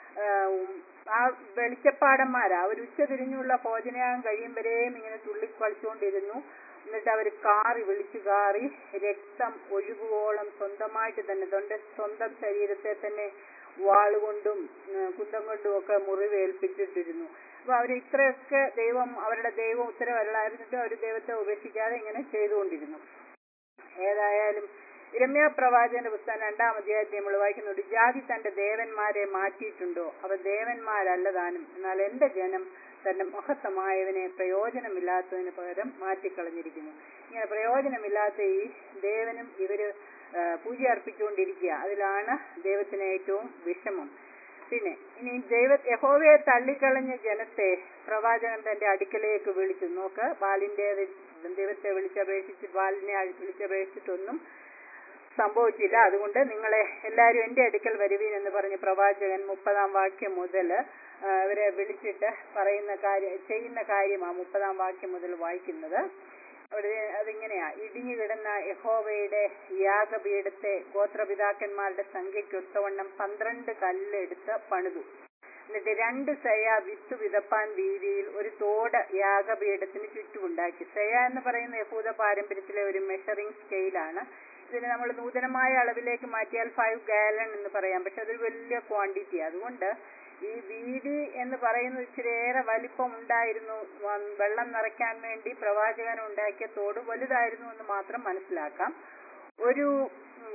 ആ വെളിച്ചപ്പാടന്മാരാ അവർ ഉച്ച തിരിഞ്ഞുള്ള ഭോജനയാഗം കഴിയും വരെയും ഇങ്ങനെ തുള്ളിക്കളിച്ചുകൊണ്ടിരുന്നു എന്നിട്ട് അവർ കാറി വിളിച്ചു കാറി രക്തം ഒഴുകുവോളം സ്വന്തമായിട്ട് തന്നെ തൊണ്ട സ്വന്തം ശരീരത്തെ തന്നെ വാളുകൊണ്ടും കുന്തം കൊണ്ടും ഒക്കെ മുറിവേൽപ്പിച്ചിട്ടിരുന്നു അപ്പൊ അവർ ഇത്രയൊക്കെ ദൈവം അവരുടെ ദൈവം ഉത്തരവല്ലായിരുന്നിട്ട് അവർ ദൈവത്തെ ഉപേക്ഷിക്കാതെ ഇങ്ങനെ ചെയ്തുകൊണ്ടിരുന്നു ഏതായാലും ഇരമ്യ പ്രവാചകന്റെ പുസ്തകം രണ്ടാം അധ്യായത്തിൽ നമ്മൾ വായിക്കുന്നുണ്ട് ജാതി തന്റെ ദേവന്മാരെ മാറ്റിയിട്ടുണ്ടോ അവ ദേവന്മാരല്ലതാനും എന്നാൽ എന്റെ ജനം തന്റെ മഹത്തമായവനെ പ്രയോജനമില്ലാത്തതിന് പകരം മാറ്റിക്കളഞ്ഞിരിക്കുന്നു ഇങ്ങനെ പ്രയോജനമില്ലാത്ത ഈ ദേവനും ഇവര് ആ, പൂജ അർപ്പിച്ചുകൊണ്ടിരിക്കുക അതിലാണ് ദൈവത്തിന് ഏറ്റവും വിഷമം പിന്നെ ഇനി ദൈവ യഹോവയെ തള്ളിക്കളഞ്ഞ ജനത്തെ പ്രവാചകൻ തന്റെ അടുക്കലേക്ക് വിളിച്ചു നോക്ക് ബാലിന്റെ ദൈവത്തെ വിളിച്ചപേക്ഷിച്ച് ബാലിനെ അഴി- വിളിച്ചപേക്ഷിച്ചിട്ടൊന്നും സംഭവിച്ചില്ല അതുകൊണ്ട് നിങ്ങളെ എല്ലാവരും എന്റെ അടുക്കൽ വരുവീൻ എന്ന് പറഞ്ഞ് പ്രവാചകൻ മുപ്പതാം വാക്യം മുതൽ അവരെ വിളിച്ചിട്ട് പറയുന്ന കാര്യം ചെയ്യുന്ന കാര്യമാണ് മുപ്പതാം വാക്യം മുതൽ വായിക്കുന്നത് അവിടെ അതിങ്ങനെയാ ഇടിഞ്ഞു കിടന്ന യഹോവയുടെ യാഗപീഠത്തെ ഗോത്രപിതാക്കന്മാരുടെ സംഖ്യയ്ക്കൊത്തവണ്ണം പന്ത്രണ്ട് കല്ലെടുത്ത് പണിതു എന്നിട്ട് രണ്ട് സയ വിത്ത് വിതപ്പാൻ വീതിയിൽ ഒരു തോട് യാഗപീഠത്തിന് ചുറ്റുമുണ്ടാക്കി സയ എന്ന് പറയുന്ന യഹൂദ പാരമ്പര്യത്തിലെ ഒരു മെഷറിംഗ് സ്കെയിലാണ് ഇതിന് നമ്മൾ നൂതനമായ അളവിലേക്ക് മാറ്റിയാൽ ഫൈവ് ഗാലൺ എന്ന് പറയാം പക്ഷെ അതൊരു വലിയ ക്വാണ്ടിറ്റി അതുകൊണ്ട് ഈ വീതി എന്ന് പറയുന്നത് ഇച്ചിരിയേറെ വലിപ്പം ഉണ്ടായിരുന്നു വ- വെള്ളം നിറയ്ക്കാൻ വേണ്ടി പ്രവാചകൻ ഉണ്ടാക്കിയ തോട് വലുതായിരുന്നു എന്ന് മാത്രം മനസ്സിലാക്കാം ഒരു ഉം,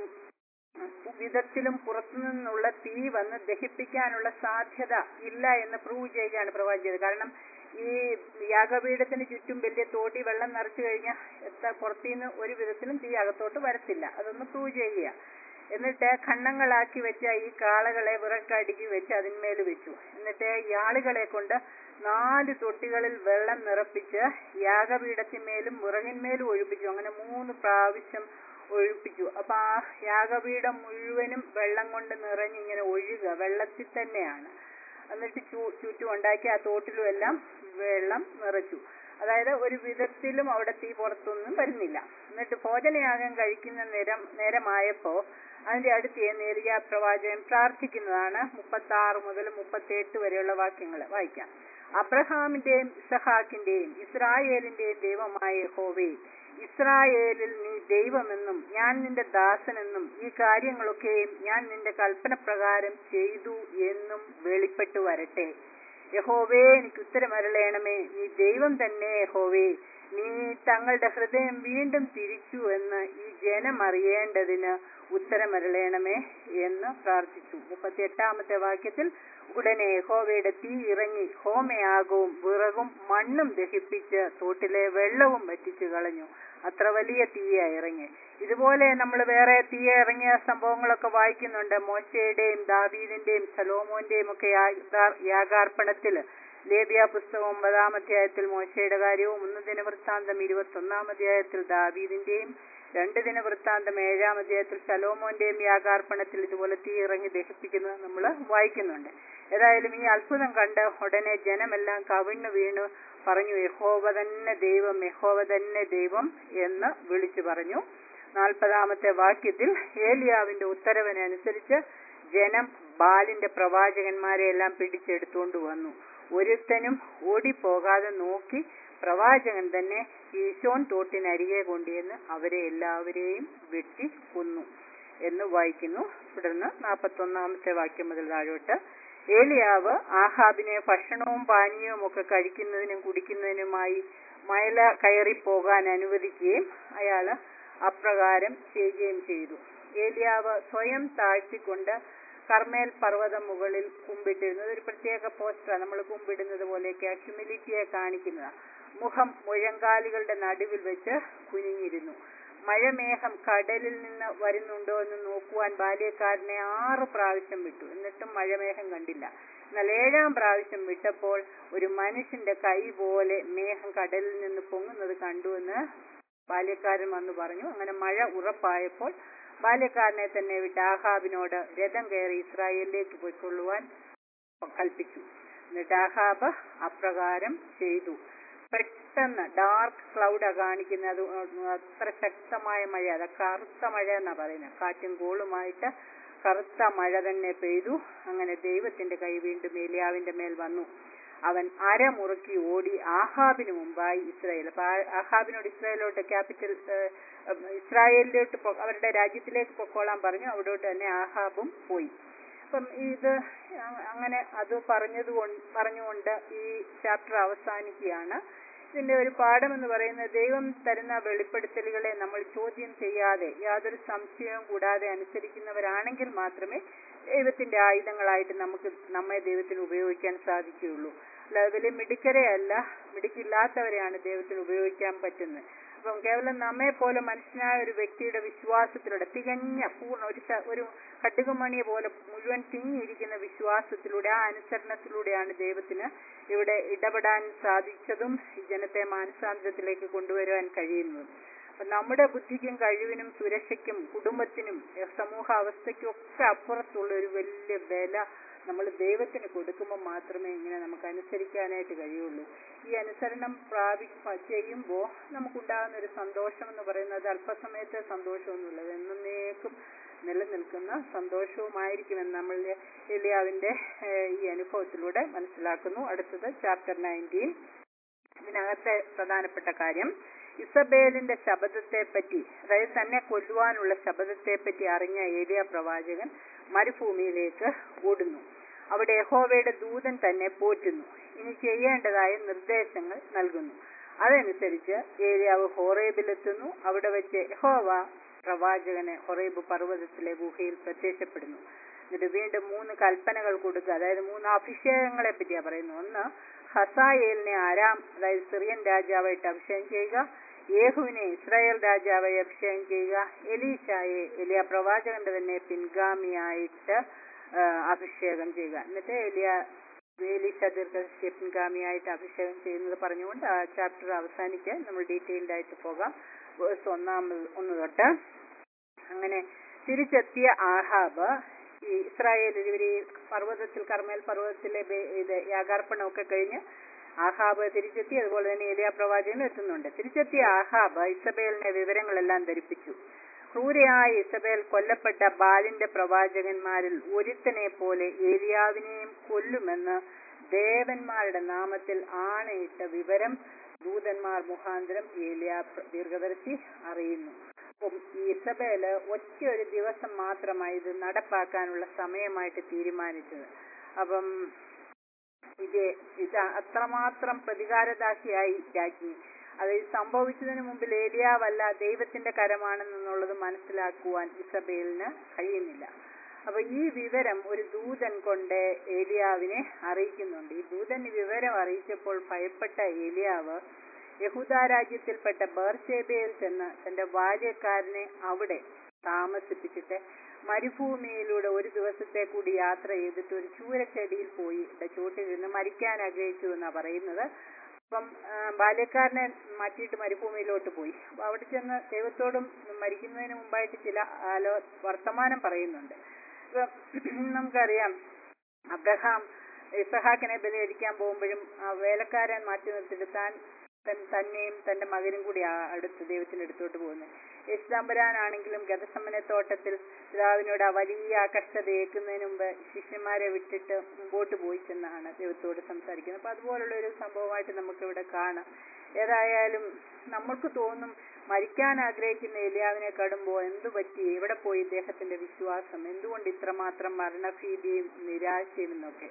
വിധത്തിലും പുറത്തുനിന്നുള്ള തീ വന്ന് ദഹിപ്പിക്കാനുള്ള സാധ്യത ഇല്ല എന്ന് പ്രൂവ് ചെയ്യുകയാണ് പ്രവാചകൻ കാരണം ഈ യാഗപീഠത്തിന് ചുറ്റും വലിയ തോട്ടി വെള്ളം നിറച്ചു കഴിഞ്ഞാൽ എത്ര പുറത്തുനിന്ന് ഒരു വിധത്തിലും തീ അകത്തോട്ട് വരത്തില്ല അതൊന്ന് പ്രൂവ് ചെയ്യുക എന്നിട്ട് ഖണ്ണങ്ങളാക്കി വെച്ച ഈ കാളകളെ വിറക്കടുക്കി വെച്ച് അതിന്മേൽ വെച്ചു എന്നിട്ട് ഈ ആളുകളെ കൊണ്ട് നാല് തൊട്ടികളിൽ വെള്ളം നിറപ്പിച്ച് യാഗപീഠത്തിന്മേലും വിറകിന്മേലും ഒഴിപ്പിച്ചു അങ്ങനെ മൂന്ന് പ്രാവശ്യം ഒഴിപ്പിച്ചു അപ്പൊ ആ യാഗപീഠം മുഴുവനും വെള്ളം കൊണ്ട് നിറഞ്ഞിങ്ങനെ ഒഴുകുക വെള്ളത്തിൽ തന്നെയാണ് എന്നിട്ട് ചു ചുറ്റും ഉണ്ടാക്കി ആ തോട്ടിലും എല്ലാം വെള്ളം നിറച്ചു അതായത് ഒരു വിധത്തിലും അവിടെ തീ പുറത്തൊന്നും വരുന്നില്ല എന്നിട്ട് ഭോജനയാഗം കഴിക്കുന്ന നേരം നേരമായപ്പോ അതിന്റെ അടുത്ത് നേരിയ പ്രവാചകൻ പ്രാർത്ഥിക്കുന്നതാണ് മുപ്പത്തി ആറ് മുതൽ മുപ്പത്തി എട്ട് വരെയുള്ള വാക്യങ്ങൾ വായിക്കാം അബ്രഹാമിന്റെയും ഇസഹാക്കിന്റെയും ഇസ്രായേലിന്റെയും ദൈവമായ യഹോവേ ഇസ്രായേലിൽ നീ ദൈവമെന്നും ഞാൻ നിന്റെ ദാസനെന്നും ഈ കാര്യങ്ങളൊക്കെയും ഞാൻ നിന്റെ കൽപ്പന പ്രകാരം ചെയ്തു എന്നും വെളിപ്പെട്ടു വരട്ടെ യഹോവേ എനിക്ക് ഉത്തരമരളയണമേ നീ ദൈവം തന്നെ യഹോവേ നീ തങ്ങളുടെ ഹൃദയം വീണ്ടും തിരിച്ചു എന്ന് ഈ ജനം അറിയേണ്ടതിന് ഉത്തരമരളയണമേ എന്ന് പ്രാർത്ഥിച്ചു മുപ്പത്തി എട്ടാമത്തെ വാക്യത്തിൽ ഉടനെ യഹോവയുടെ തീ ഇറങ്ങി ഹോമയാകവും വിറകും മണ്ണും ദഹിപ്പിച്ച് തോട്ടിലെ വെള്ളവും വറ്റിച്ചു കളഞ്ഞു അത്ര വലിയ തീയ ഇറങ്ങി ഇതുപോലെ നമ്മൾ വേറെ തീയ ഇറങ്ങിയ സംഭവങ്ങളൊക്കെ വായിക്കുന്നുണ്ട് മോശയുടെയും ദാവീദിന്റെയും സലോമോന്റെയും ഒക്കെ യാഗാ- യാഗാർപ്പണത്തില് ലേബിയ പുസ്തകം ഒമ്പതാം അധ്യായത്തിൽ മോശയുടെ കാര്യവും ഒന്ന് ദിനവൃത്താന്തം ഇരുപത്തി ഒന്നാം അധ്യായത്തിൽ ദാവീദിന്റെയും രണ്ട് ദിനവൃത്താന്തം ഏഴാം അധ്യായത്തിൽ ശലോമോന്റെയും യാഗാർപ്പണത്തിൽ ഇതുപോലെ തീ ഇറങ്ങി ദഹിപ്പിക്കുന്നത് നമ്മൾ വായിക്കുന്നുണ്ട് ഏതായാലും ഈ അത്ഭുതം കണ്ട് ഉടനെ ജനമെല്ലാം കവിണ്ണു വീണു പറഞ്ഞു യഹോവ തന്നെ ദൈവം യഹോവ തന്നെ ദൈവം എന്ന് വിളിച്ചു പറഞ്ഞു നാൽപ്പതാമത്തെ വാക്യത്തിൽ ഏലിയാവിന്റെ ഉത്തരവിനനുസരിച്ച് ജനം ബാലിന്റെ പ്രവാചകന്മാരെ എല്ലാം പിടിച്ചെടുത്തുകൊണ്ട് വന്നു ഒരുത്തനും ഓടിപ്പോകാതെ നോക്കി പ്രവാചകൻ തന്നെ ഈശോൻ തോട്ടിനരികെ കൊണ്ടുവന്ന് അവരെ എല്ലാവരെയും വെട്ടി കൊന്നു എന്ന് വായിക്കുന്നു തുടർന്ന് നാൽപ്പത്തൊന്നാമത്തെ വാക്യം മുതൽ താഴോട്ട് ഏലിയാവ് ആഹാബിനെ ഭക്ഷണവും പാനീയവും ഒക്കെ കഴിക്കുന്നതിനും കുടിക്കുന്നതിനുമായി മയല കയറി പോകാൻ അനുവദിക്കുകയും അയാള് അപ്രകാരം ചെയ്യുകയും ചെയ്തു ഏലിയാവ് സ്വയം താഴ്ത്തിക്കൊണ്ട് കർമ്മേൽ പർവ്വതം മുകളിൽ കുമ്പിട്ടിരുന്നത് ഒരു പ്രത്യേക പോസ്റ്ററാണ് നമ്മൾ കുമ്പിടുന്നത് പോലെയൊക്കെ ഹ്യൂമിലിറ്റിയെ കാണിക്കുന്നതാണ് മുഖം മുഴങ്കാലുകളുടെ നടുവിൽ വെച്ച് കുനിഞ്ഞിരുന്നു മഴമേഘം കടലിൽ നിന്ന് വരുന്നുണ്ടോ എന്ന് നോക്കുവാൻ ബാല്യക്കാരനെ ആറ് പ്രാവശ്യം വിട്ടു എന്നിട്ടും മഴമേഘം കണ്ടില്ല എന്നാൽ ഏഴാം പ്രാവശ്യം വിട്ടപ്പോൾ ഒരു മനുഷ്യന്റെ കൈ പോലെ മേഘം കടലിൽ നിന്ന് പൊങ്ങുന്നത് കണ്ടുവെന്ന് ബാല്യക്കാരൻ വന്നു പറഞ്ഞു അങ്ങനെ മഴ ഉറപ്പായപ്പോൾ ബാല്യക്കാരനെ തന്നെ വിട്ട് ആഹാബിനോട് രഥം കയറി ഇസ്രായേലിലേക്ക് പോയിക്കൊള്ളുവാൻ കൽപ്പിച്ചു എന്നിട്ട് ആഹാബ് അപ്രകാരം ചെയ്തു പെട്ടെന്ന് ഡാർക്ക് ക്ലൗഡാ കാണിക്കുന്നത് അത്ര ശക്തമായ മഴ അത് കറുത്ത മഴ എന്നാ പറയുന്നത് കാറ്റും കോളുമായിട്ട് കറുത്ത മഴ തന്നെ പെയ്തു അങ്ങനെ ദൈവത്തിന്റെ കൈ വീണ്ടും ഏലിയാവിന്റെ മേൽ വന്നു അവൻ അരമുറുക്കി ഓടി ആഹാബിന് മുമ്പായി ഇസ്രായേൽ അപ്പൊ ആ- ആഹാബിനോട് ഇസ്രായേലോട്ട് ക്യാപിറ്റൽ ഇസ്രായേലിലോട്ട് പോ- അവരുടെ രാജ്യത്തിലേക്ക് പൊക്കോളാൻ പറഞ്ഞു അവിടോട്ട് തന്നെ ആഹാബും പോയി അപ്പം ഇത് അ- അങ്ങനെ അത് പറഞ്ഞത് കൊണ്ട് പറഞ്ഞുകൊണ്ട് ഈ ചാപ്റ്റർ അവസാനിക്കുകയാണ് ഇതിന്റെ ഒരു പാഠം എന്ന് പറയുന്നത് ദൈവം തരുന്ന വെളിപ്പെടുത്തലുകളെ നമ്മൾ ചോദ്യം ചെയ്യാതെ യാതൊരു സംശയവും കൂടാതെ അനുസരിക്കുന്നവരാണെങ്കിൽ മാത്രമേ ദൈവത്തിന്റെ ആയുധങ്ങളായിട്ട് നമുക്ക് നമ്മെ ദൈവത്തിന് ഉപയോഗിക്കാൻ സാധിക്കുകയുള്ളൂ അല്ലാതെ വലിയ മിടുക്കരെ അല്ല മിടുക്കില്ലാത്തവരെയാണ് ദൈവത്തിന് ഉപയോഗിക്കാൻ പറ്റുന്നത് അപ്പം കേവലം നമ്മെ പോലെ മനുഷ്യനായ ഒരു വ്യക്തിയുടെ വിശ്വാസത്തിലൂടെ തികഞ്ഞ പൂർണ്ണ ഒരു ശ- ഒരു കടുകുമണിയെ പോലെ മുഴുവൻ തിങ്ങിയിരിക്കുന്ന വിശ്വാസത്തിലൂടെ ആ അനുസരണത്തിലൂടെയാണ് ദൈവത്തിന് ഇവിടെ ഇടപെടാൻ സാധിച്ചതും ഈ ജനത്തെ മാനസാന്തരത്തിലേക്ക് കൊണ്ടുവരുവാൻ കഴിയുന്നതും അപ്പൊ നമ്മുടെ ബുദ്ധിക്കും കഴിവിനും സുരക്ഷയ്ക്കും കുടുംബത്തിനും എഹ് സമൂഹ അവസ്ഥയ്ക്കും ഒക്കെ അപ്പുറത്തുള്ള ഒരു വലിയ വില നമ്മൾ ദൈവത്തിന് കൊടുക്കുമ്പോൾ മാത്രമേ ഇങ്ങനെ നമുക്ക് അനുസരിക്കാനായിട്ട് കഴിയുള്ളൂ ഈ അനുസരണം പ്രാപി ചെയ്യുമ്പോൾ നമുക്കുണ്ടാകുന്ന ഒരു സന്തോഷം എന്ന് പറയുന്നത് അല്പസമയത്തെ സന്തോഷമൊന്നുമില്ല എന്നേക്കും നിലനിൽക്കുന്ന സന്തോഷവുമായിരിക്കുമെന്ന് നമ്മൾ എലിയാവിന്റെ ഏഹ്, ഈ അനുഭവത്തിലൂടെ മനസ്സിലാക്കുന്നു അടുത്തത് ചാപ്റ്റർ നയൻറ്റീൻ ഇതിനകത്തെ പ്രധാനപ്പെട്ട കാര്യം ഇസബേലിന്റെ ശബ്ദത്തെ പറ്റി അതായത് തന്നെ കൊല്ലുവാനുള്ള ശബ്ദത്തെ പറ്റി അറിഞ്ഞ ഏലിയ പ്രവാചകൻ മരുഭൂമിയിലേക്ക് ഓടുന്നു അവിടെ യഹോവയുടെ ദൂതൻ തന്നെ പോറ്റുന്നു ഇനി ചെയ്യേണ്ടതായ നിർദ്ദേശങ്ങൾ നൽകുന്നു അതനുസരിച്ച് ഏലിയാവ് ഹോറേബിലെത്തുന്നു അവിടെ വെച്ച് യഹോവ പ്രവാചകനെ ഹൊറേബ് പർവ്വതത്തിലെ ഗുഹയിൽ പ്രത്യക്ഷപ്പെടുന്നു എന്നിട്ട് വീണ്ടും മൂന്ന് കൽപ്പനകൾ കൊടുക്കുക അതായത് മൂന്ന് അഭിഷേകങ്ങളെ പറ്റിയാ പറയുന്നു ഒന്ന് ഹസായേലിനെ ആരാം അതായത് സിറിയൻ രാജാവായിട്ട് അഭിഷേകം ചെയ്യുക യേഹുവിനെ ഇസ്രായേൽ രാജാവായി അഭിഷേകം ചെയ്യുക എലീശായെ എലിയ പ്രവാചകന്റെ തന്നെ പിൻഗാമിയായിട്ട് ആ, അഭിഷേകം ചെയ്യുക എന്നിട്ട് എലിയ എലീശ ദീർഘദർശിയെ പിൻഗാമിയായിട്ട് അഭിഷേകം ചെയ്യുന്നത് പറഞ്ഞുകൊണ്ട് ആ ചാപ്റ്റർ അവസാനിക്കാൻ നമ്മൾ ഡീറ്റെയിൽഡ് ആയിട്ട് പോകാം വേഴ്സ് ഒന്നാമത് ഒന്ന് തൊട്ട് അങ്ങനെ തിരിച്ചെത്തിയ ആഹാബ് ഈ ഇസ്രായേൽ ഇവർ ഈ പർവ്വതത്തിൽ കർമ്മേൽ പർവ്വതത്തിലെ ബേ- ഇത് യാഗാർപ്പണമൊക്കെ കഴിഞ്ഞ് ആഹാബ് തിരിച്ചെത്തി അതുപോലെ തന്നെ ഏലിയ പ്രവാചകനും എത്തുന്നുണ്ട് തിരിച്ചെത്തിയ ആഹാബ് ഇസബേലിനെ വിവരങ്ങളെല്ലാം ധരിപ്പിച്ചു ക്രൂരയായ ഇസബേൽ കൊല്ലപ്പെട്ട ബാലിന്റെ പ്രവാചകന്മാരിൽ ഒരുത്തനെ പോലെ ഏലിയാവിനെയും കൊല്ലുമെന്ന് ദേവന്മാരുടെ നാമത്തിൽ ആണയിട്ട വിവരം ദൂതന്മാർ മുഖാന്തരം ഏലിയ പ്ര- ദീർഘദർശി അറിയുന്നു അപ്പം ഈ ഇസബേല് ഒറ്റ ഒരു ദിവസം മാത്രമായി ഇത് നടപ്പാക്കാനുള്ള സമയമായിട്ട് തീരുമാനിച്ചത് അപ്പം ഇത് ഇത് അത്രമാത്രം പ്രതികാരദാസിയായി രാജ്ഞി അത് ഇത് സംഭവിച്ചതിന് മുമ്പിൽ ഏലിയാവല്ല ദൈവത്തിന്റെ കരമാണെന്നുള്ളത് മനസ്സിലാക്കുവാൻ ഇസബേലിന് കഴിയുന്നില്ല അപ്പൊ ഈ വിവരം ഒരു ദൂതൻ കൊണ്ട് ഏലിയാവിനെ അറിയിക്കുന്നുണ്ട് ഈ ദൂതൻ ഈ വിവരം അറിയിച്ചപ്പോൾ ഭയപ്പെട്ട ഏലിയാവ് യഹൂദ രാജ്യത്തിൽപ്പെട്ട ബേർഷേബയിൽ ചെന്ന് തന്റെ ബാല്യക്കാരനെ അവിടെ താമസിപ്പിച്ചിട്ട് മരുഭൂമിയിലൂടെ ഒരു ദിവസത്തെ കൂടി യാത്ര ചെയ്തിട്ട് ഒരു ചൂരച്ചെടിയിൽ പോയി ചൂട്ടിലിരുന്ന് മരിക്കാൻ ആഗ്രഹിച്ചു എന്നാ പറയുന്നത് അപ്പം ആ, ബാല്യക്കാരനെ മാറ്റിയിട്ട് മരുഭൂമിയിലോട്ട് പോയി അപ്പൊ അവിടെ ചെന്ന് ദൈവത്തോടും മരിക്കുന്നതിന് മുമ്പായിട്ട് ചില ആലോ വർത്തമാനം പറയുന്നുണ്ട് ഇപ്പൊ നമുക്കറിയാം അബ്രഹാം ഇസഹാക്കിനെ ബലിയടിക്കാൻ പോകുമ്പോഴും ആ വേലക്കാരൻ മാറ്റി നിർത്തിയിട്ട് താൻ തൻ- തന്നെയും തന്റെ മകനും കൂടി ആ അടുത്ത് ദൈവത്തിന്റെ അടുത്തോട്ട് പോകുന്നത് യേശുദാമ്പരാനാണെങ്കിലും ഗതസമ്മന തോട്ടത്തിൽ പിതാവിനോട് ആ വലിയ ആ കഷ്ടത ഏൽക്കുന്നതിന് മുമ്പ് ശിഷ്യന്മാരെ വിട്ടിട്ട് മുമ്പോട്ട് പോയി ചെന്നാണ് ദൈവത്തോട് സംസാരിക്കുന്നത് അപ്പൊ അതുപോലുള്ള ഒരു സംഭവമായിട്ട് നമുക്കിവിടെ കാണാം ഏതായാലും നമ്മൾക്ക് തോന്നും മരിക്കാൻ ആഗ്രഹിക്കുന്ന എലിയാവിനെ കടുമ്പോൾ എന്തു പറ്റി എവിടെ പോയി ഇദ്ദേഹത്തിന്റെ വിശ്വാസം എന്തുകൊണ്ട് ഇത്രമാത്രം മരണഭീതിയും നിരാശയും എന്നൊക്കെ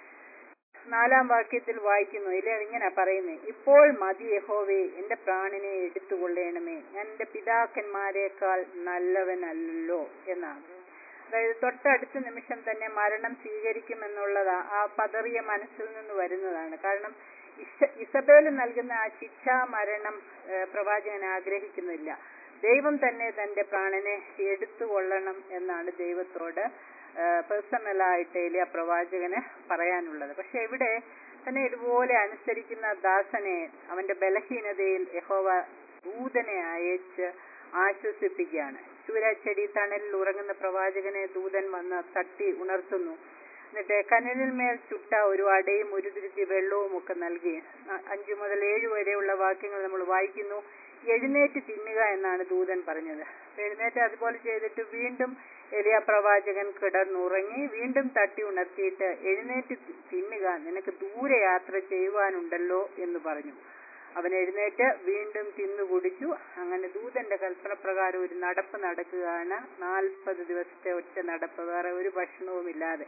നാലാം വാക്യത്തിൽ വായിക്കുന്നു ഇല്ലേ ഇങ്ങനെ പറയുന്നത് ഇപ്പോൾ മതി യഹോവേ എന്റെ പ്രാണനെ എടുത്തുകൊള്ളണമേ ഞാൻ എന്റെ പിതാക്കന്മാരെക്കാൾ നല്ലവനല്ലല്ലോ എന്നാണ് അതായത് തൊട്ടടുത്ത നിമിഷം തന്നെ മരണം സ്വീകരിക്കുമെന്നുള്ളതാ ആ പതറിയ മനസ്സിൽ നിന്ന് വരുന്നതാണ് കാരണം ഇസ ഇസബേൽ നൽകുന്ന ആ ശിക്ഷാ മരണം ഏഹ്, പ്രവാചകൻ ആഗ്രഹിക്കുന്നില്ല ദൈവം തന്നെ തന്റെ പ്രാണനെ എടുത്തുകൊള്ളണം എന്നാണ് ദൈവത്തോട് പേഴ്സണലായിട്ട് എലിയ പ്രവാചകന് പറയാനുള്ളത് പക്ഷെ ഇവിടെ തന്നെ ഇതുപോലെ അനുസരിക്കുന്ന ദാസനെ അവന്റെ ബലഹീനതയിൽ യഹോവ ദൂതനെ അയച്ച് ആശ്വസിപ്പിക്കുകയാണ് ചൂരാച്ചെടി തണലിൽ ഉറങ്ങുന്ന പ്രവാചകനെ ദൂതൻ വന്ന് തട്ടി ഉണർത്തുന്നു എന്നിട്ട് കനലിൽ മേൽ ചുട്ട ഒരു അടയും ഒരു തുരുത്തി വെള്ളവും ഒക്കെ നൽകി അ- അഞ്ചു മുതൽ ഏഴ് വരെയുള്ള വാക്യങ്ങൾ നമ്മൾ വായിക്കുന്നു എഴുന്നേറ്റ് തിന്നുക എന്നാണ് ദൂതൻ പറഞ്ഞത് എഴുന്നേറ്റ് അതുപോലെ ചെയ്തിട്ട് വീണ്ടും എലിയ പ്രവാചകൻ കിടന്നുറങ്ങി വീണ്ടും തട്ടി ഉണർത്തിയിട്ട് എഴുന്നേറ്റ് തി- തിന്നുക നിനക്ക് ദൂരെ യാത്ര ചെയ്യുവാനുണ്ടല്ലോ എന്ന് പറഞ്ഞു അവൻ എഴുന്നേറ്റ് വീണ്ടും തിന്നു കുടിച്ചു അങ്ങനെ ദൂതന്റെ കൽപ്പനപ്രകാരം ഒരു നടപ്പ് നടക്കുകയാണ് നാൽപ്പത് ദിവസത്തെ ഒറ്റ നടപ്പ് വേറെ ഒരു ഭക്ഷണവുമില്ലാതെ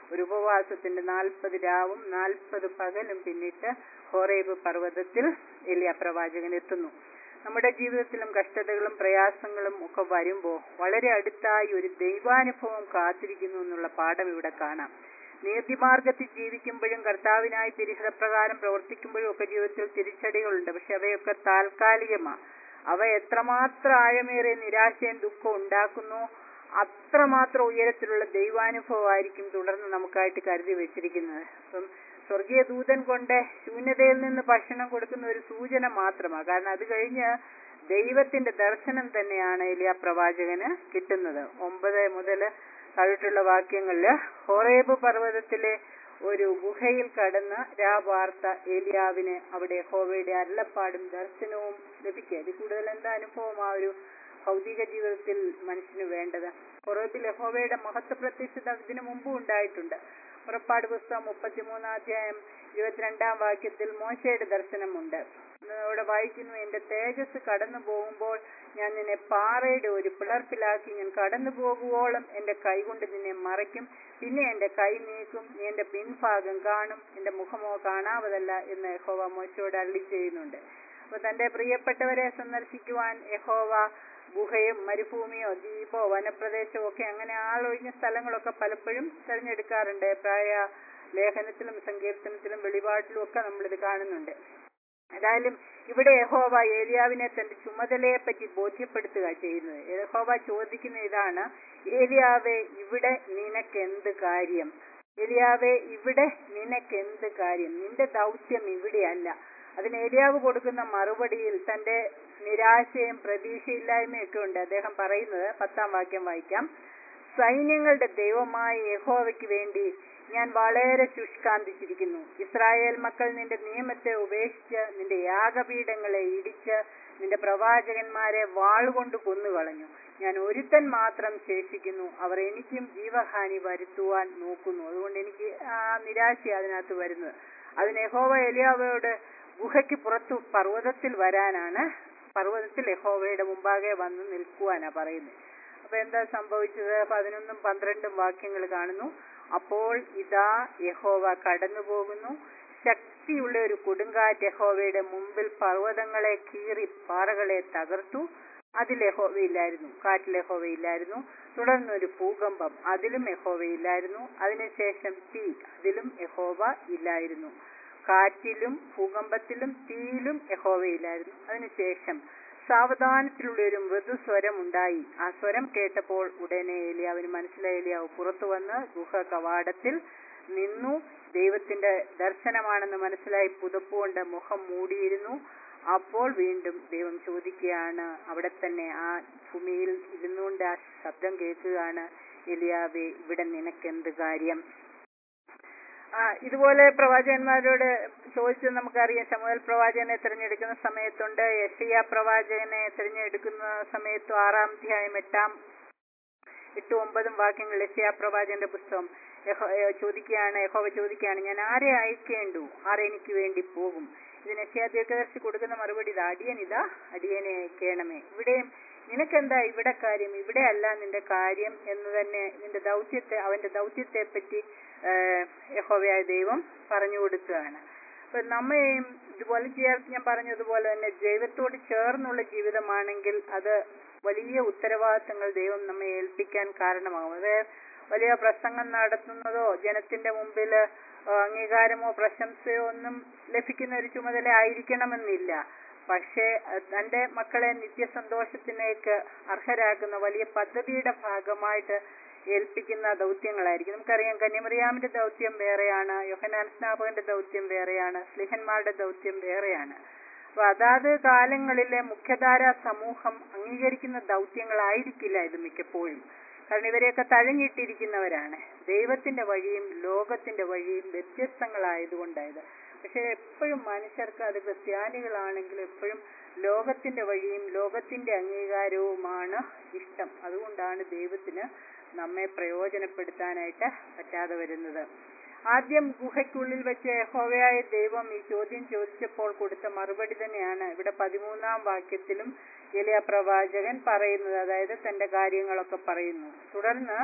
ഒരു ഉപവാസത്തിന്റെ നാൽപ്പത് രാവും നാൽപ്പത് പകലും പിന്നിട്ട് ഹോറേബ് പർവ്വതത്തിൽ എലിയ പ്രവാചകൻ എത്തുന്നു നമ്മുടെ ജീവിതത്തിലും കഷ്ടതകളും പ്രയാസങ്ങളും ഒക്കെ വരുമ്പോൾ വളരെ അടുത്തായി ഒരു ദൈവാനുഭവം കാത്തിരിക്കുന്നു എന്നുള്ള പാഠം ഇവിടെ കാണാം നീതിമാർഗത്തിൽ ജീവിക്കുമ്പോഴും കർത്താവിനായി തിരിഹൃപ്രകാരം പ്രവർത്തിക്കുമ്പോഴും ഒക്കെ ജീവിതത്തിൽ തിരിച്ചടികളുണ്ട് പക്ഷെ അവയൊക്കെ താൽക്കാലികമാണ് അവ എത്രമാത്രം ആഴമേറിയ നിരാശയും ദുഃഖവും ഉണ്ടാക്കുന്നു അത്രമാത്രം ഉയരത്തിലുള്ള ദൈവാനുഭവമായിരിക്കും തുടർന്ന് നമുക്കായിട്ട് കരുതി വെച്ചിരിക്കുന്നത് അപ്പം സ്വർഗീയ ദൂതൻ കൊണ്ട് ശൂന്യതയിൽ നിന്ന് ഭക്ഷണം കൊടുക്കുന്ന ഒരു സൂചന മാത്രമാണ് കാരണം അത് കഴിഞ്ഞ് ദൈവത്തിന്റെ ദർശനം തന്നെയാണ് എലിയ പ്രവാചകന് കിട്ടുന്നത് ഒമ്പത് മുതൽ താഴോട്ടുള്ള വാക്യങ്ങളില് ഹോറേബ് പർവ്വതത്തിലെ ഒരു ഗുഹയിൽ കടന്ന് രാവാർത്ത ഏലിയാവിന് അവിടെ ഹോവയുടെ അരുളപ്പാടും ദർശനവും ലഭിക്കുക ഇതിൽ കൂടുതൽ എന്താ അനുഭവം ആ ഒരു ഭൗതിക ജീവിതത്തിൽ മനുഷ്യന് വേണ്ടത് ഹൊറേബിൽ യഹോവയുടെ മഹത്വ പ്രത്യക്ഷത ഇതിനു മുമ്പും ഉണ്ടായിട്ടുണ്ട് പുറപ്പാട് പുസ്തകം മുപ്പത്തിമൂന്നാം അധ്യായം ഇരുപത്തിരണ്ടാം വാക്യത്തിൽ മോശയുടെ ദർശനമുണ്ട് അവിടെ വായിക്കുന്നു എന്റെ തേജസ് കടന്നു പോകുമ്പോൾ ഞാൻ നിന്നെ പാറയുടെ ഒരു പിളർപ്പിലാക്കി ഞാൻ കടന്നു പോകുവോളം എന്റെ കൈ കൊണ്ട് നിന്നെ മറയ്ക്കും പിന്നെ എന്റെ കൈ നീക്കും നീ എന്റെ പിൻഭാഗം കാണും എന്റെ മുഖമോ കാണാവതല്ല എന്ന് യഹോവ മോശയോട് അള്ളി ചെയ്യുന്നുണ്ട് അപ്പൊ തന്റെ പ്രിയപ്പെട്ടവരെ സന്ദർശിക്കുവാൻ യഹോവ ഗുഹയും മരുഭൂമിയോ ദ്വീപോ വനപ്രദേശമോ ഒക്കെ അങ്ങനെ ആളൊഴിഞ്ഞ സ്ഥലങ്ങളൊക്കെ പലപ്പോഴും തിരഞ്ഞെടുക്കാറുണ്ട് പ്രായ ലേഖനത്തിലും സങ്കീർത്തനത്തിലും വെളിപാട്ടിലും ഒക്കെ നമ്മളിത് കാണുന്നുണ്ട് ഏതായാലും ഇവിടെ യഹോവ ഏലിയാവിനെ തന്റെ ചുമതലയെ പറ്റി ബോധ്യപ്പെടുത്തുക ചെയ്യുന്നത് യഹോവ ചോദിക്കുന്ന ഇതാണ് ഏലിയാവെ ഇവിടെ നിനക്ക് എന്ത് കാര്യം ഏലിയാവെ ഇവിടെ നിനക്ക് എന്ത് കാര്യം നിന്റെ ദൗത്യം ഇവിടെയല്ല അതിന് ഏലിയാവ് കൊടുക്കുന്ന മറുപടിയിൽ തന്റെ നിരാശയും പ്രതീക്ഷയില്ലായ്മയും ഒക്കെ ഉണ്ട് അദ്ദേഹം പറയുന്നത് പത്താം വാക്യം വായിക്കാം സൈന്യങ്ങളുടെ ദൈവമായ യഹോവയ്ക്ക് വേണ്ടി ഞാൻ വളരെ ശുഷ്കാന്തിച്ചിരിക്കുന്നു ഇസ്രായേൽ മക്കൾ നിന്റെ നിയമത്തെ ഉപേക്ഷിച്ച് നിന്റെ യാഗപീഠങ്ങളെ ഇടിച്ച് നിന്റെ പ്രവാചകന്മാരെ വാളുകൊണ്ട് കൊന്നുകളഞ്ഞു ഞാൻ ഒരുത്തൻ മാത്രം ശേഷിക്കുന്നു അവർ എനിക്കും ജീവഹാനി വരുത്തുവാൻ നോക്കുന്നു അതുകൊണ്ട് എനിക്ക് ആ നിരാശ അതിനകത്ത് വരുന്നത് അതിന് യഹോവ എലിയാവയോട് ഗുഹയ്ക്ക് പുറത്തു പർവ്വതത്തിൽ വരാനാണ് പർവ്വതത്തിൽ യഹോവയുടെ മുമ്പാകെ വന്ന് നിൽക്കുവാനാ പറയുന്നത് അപ്പൊ എന്താ സംഭവിച്ചത് പതിനൊന്നും പന്ത്രണ്ടും വാക്യങ്ങൾ കാണുന്നു അപ്പോൾ ഇതാ യഹോവ കടന്നു പോകുന്നു ശക്തിയുള്ള ഒരു കൊടുങ്കാറ്റ് യഹോവയുടെ മുമ്പിൽ പർവ്വതങ്ങളെ കീറി പാറകളെ തകർത്തു അതിൽ യഹോവയില്ലായിരുന്നു കാറ്റിൽ യഹോവയില്ലായിരുന്നു തുടർന്ന് ഒരു ഭൂകമ്പം അതിലും യഹോവയില്ലായിരുന്നു അതിനുശേഷം തീ അതിലും യഹോവ ഇല്ലായിരുന്നു കാറ്റിലും ഭൂകമ്പത്തിലും തീയിലും യഹോവയില്ലായിരുന്നു അതിനുശേഷം സാവധാനത്തിലുള്ള ഒരു മൃദുസ്വരം ഉണ്ടായി ആ സ്വരം കേട്ടപ്പോൾ ഉടനെ ഏലിയാവിന് മനസ്സിലായി ഏലിയാവ് പുറത്തു വന്ന് ഗുഹ കവാടത്തിൽ നിന്നു ദൈവത്തിന്റെ ദർശനമാണെന്ന് മനസ്സിലായി പുതപ്പുകൊണ്ട് മുഖം മൂടിയിരുന്നു അപ്പോൾ വീണ്ടും ദൈവം ചോദിക്കുകയാണ് അവിടെ തന്നെ ആ ഭൂമിയിൽ ഇരുന്നുകൊണ്ട് ആ ശബ്ദം കേൾക്കുകയാണ് എലിയാവെ ഇവിടെ നിനക്കെന്ത് കാര്യം ആ ഇതുപോലെ പ്രവാചകന്മാരോട് ചോദിച്ചത് നമുക്കറിയാം ശമുവൽ പ്രവാചകനെ തിരഞ്ഞെടുക്കുന്ന സമയത്തുണ്ട് യഷിയ പ്രവാചകനെ തിരഞ്ഞെടുക്കുന്ന സമയത്ത് ആറാം അധ്യായം എട്ടാം എട്ടും ഒമ്പതും വാക്യങ്ങൾ യഷിയ പ്രവാചകന്റെ പുസ്തകം യഹോ- ഏ, ചോദിക്കുകയാണ് യഹോവ ചോദിക്കുകയാണ് ഞാൻ ആരെ അയക്കേണ്ടു ആരെ എനിക്ക് വേണ്ടി പോകും ഇതിന് യഷിയ ദീർഘദർശി കൊടുക്കുന്ന മറുപടി ഇത് അടിയൻ ഇതാ അടിയനെ അയക്കണമേ ഇവിടെയും നിനക്കെന്താ ഇവിടെ കാര്യം ഇവിടെ അല്ല നിന്റെ കാര്യം എന്ന് തന്നെ നിന്റെ ദൗത്യത്തെ അവന്റെ ദൗത്യത്തെ പറ്റി ഏഹ്, യഹോവയായ ദൈവം പറഞ്ഞു കൊടുക്കുകയാണ് അപ്പൊ നമ്മയും ഇതുപോലെ ചേർ ഞാൻ പറഞ്ഞതുപോലെ തന്നെ ദൈവത്തോട് ചേർന്നുള്ള ജീവിതമാണെങ്കിൽ അത് വലിയ ഉത്തരവാദിത്തങ്ങൾ ദൈവം നമ്മെ ഏൽപ്പിക്കാൻ കാരണമാകും അത് വലിയ പ്രസംഗം നടത്തുന്നതോ ജനത്തിന്റെ മുമ്പിൽ അംഗീകാരമോ പ്രശംസയോ ഒന്നും ലഭിക്കുന്ന ഒരു ചുമതല ആയിരിക്കണമെന്നില്ല പക്ഷേ അഹ് തന്റെ മക്കളെ നിത്യസന്തോഷത്തിലേക്ക് അർഹരാക്കുന്ന വലിയ പദ്ധതിയുടെ ഭാഗമായിട്ട് ഏൽപ്പിക്കുന്ന ദൗത്യങ്ങളായിരിക്കും നമുക്കറിയാം കന്യമറിയാമിന്റെ ദൗത്യം വേറെയാണ് യോഹനാൻ സ്നാപകന്റെ ദൗത്യം വേറെയാണ് സ്ലിഹന്മാരുടെ ദൗത്യം വേറെയാണ് അപ്പൊ അതാത് കാലങ്ങളിലെ മുഖ്യധാര സമൂഹം അംഗീകരിക്കുന്ന ദൗത്യങ്ങളായിരിക്കില്ല ഇത് മിക്കപ്പോഴും കാരണം ഇവരെയൊക്കെ തഴഞ്ഞിട്ടിരിക്കുന്നവരാണ് ദൈവത്തിന്റെ വഴിയും ലോകത്തിന്റെ വഴിയും വ്യത്യസ്തങ്ങളായതുകൊണ്ടായത് പക്ഷെ എപ്പോഴും മനുഷ്യർക്ക് അത് ക്രിസ്ത്യാനികളാണെങ്കിൽ എപ്പോഴും ലോകത്തിന്റെ വഴിയും ലോകത്തിന്റെ അംഗീകാരവുമാണ് ഇഷ്ടം അതുകൊണ്ടാണ് ദൈവത്തിന് നമ്മെ പ്രയോജനപ്പെടുത്താനായിട്ട് പറ്റാതെ വരുന്നത് ആദ്യം ഗുഹയ്ക്കുള്ളിൽ വെച്ച് യഹോവയായ ദൈവം ഈ ചോദ്യം ചോദിച്ചപ്പോൾ കൊടുത്ത മറുപടി തന്നെയാണ് ഇവിടെ പതിമൂന്നാം വാക്യത്തിലും എലിയ പ്രവാചകൻ പറയുന്നത് അതായത് തന്റെ കാര്യങ്ങളൊക്കെ പറയുന്നു തുടർന്ന്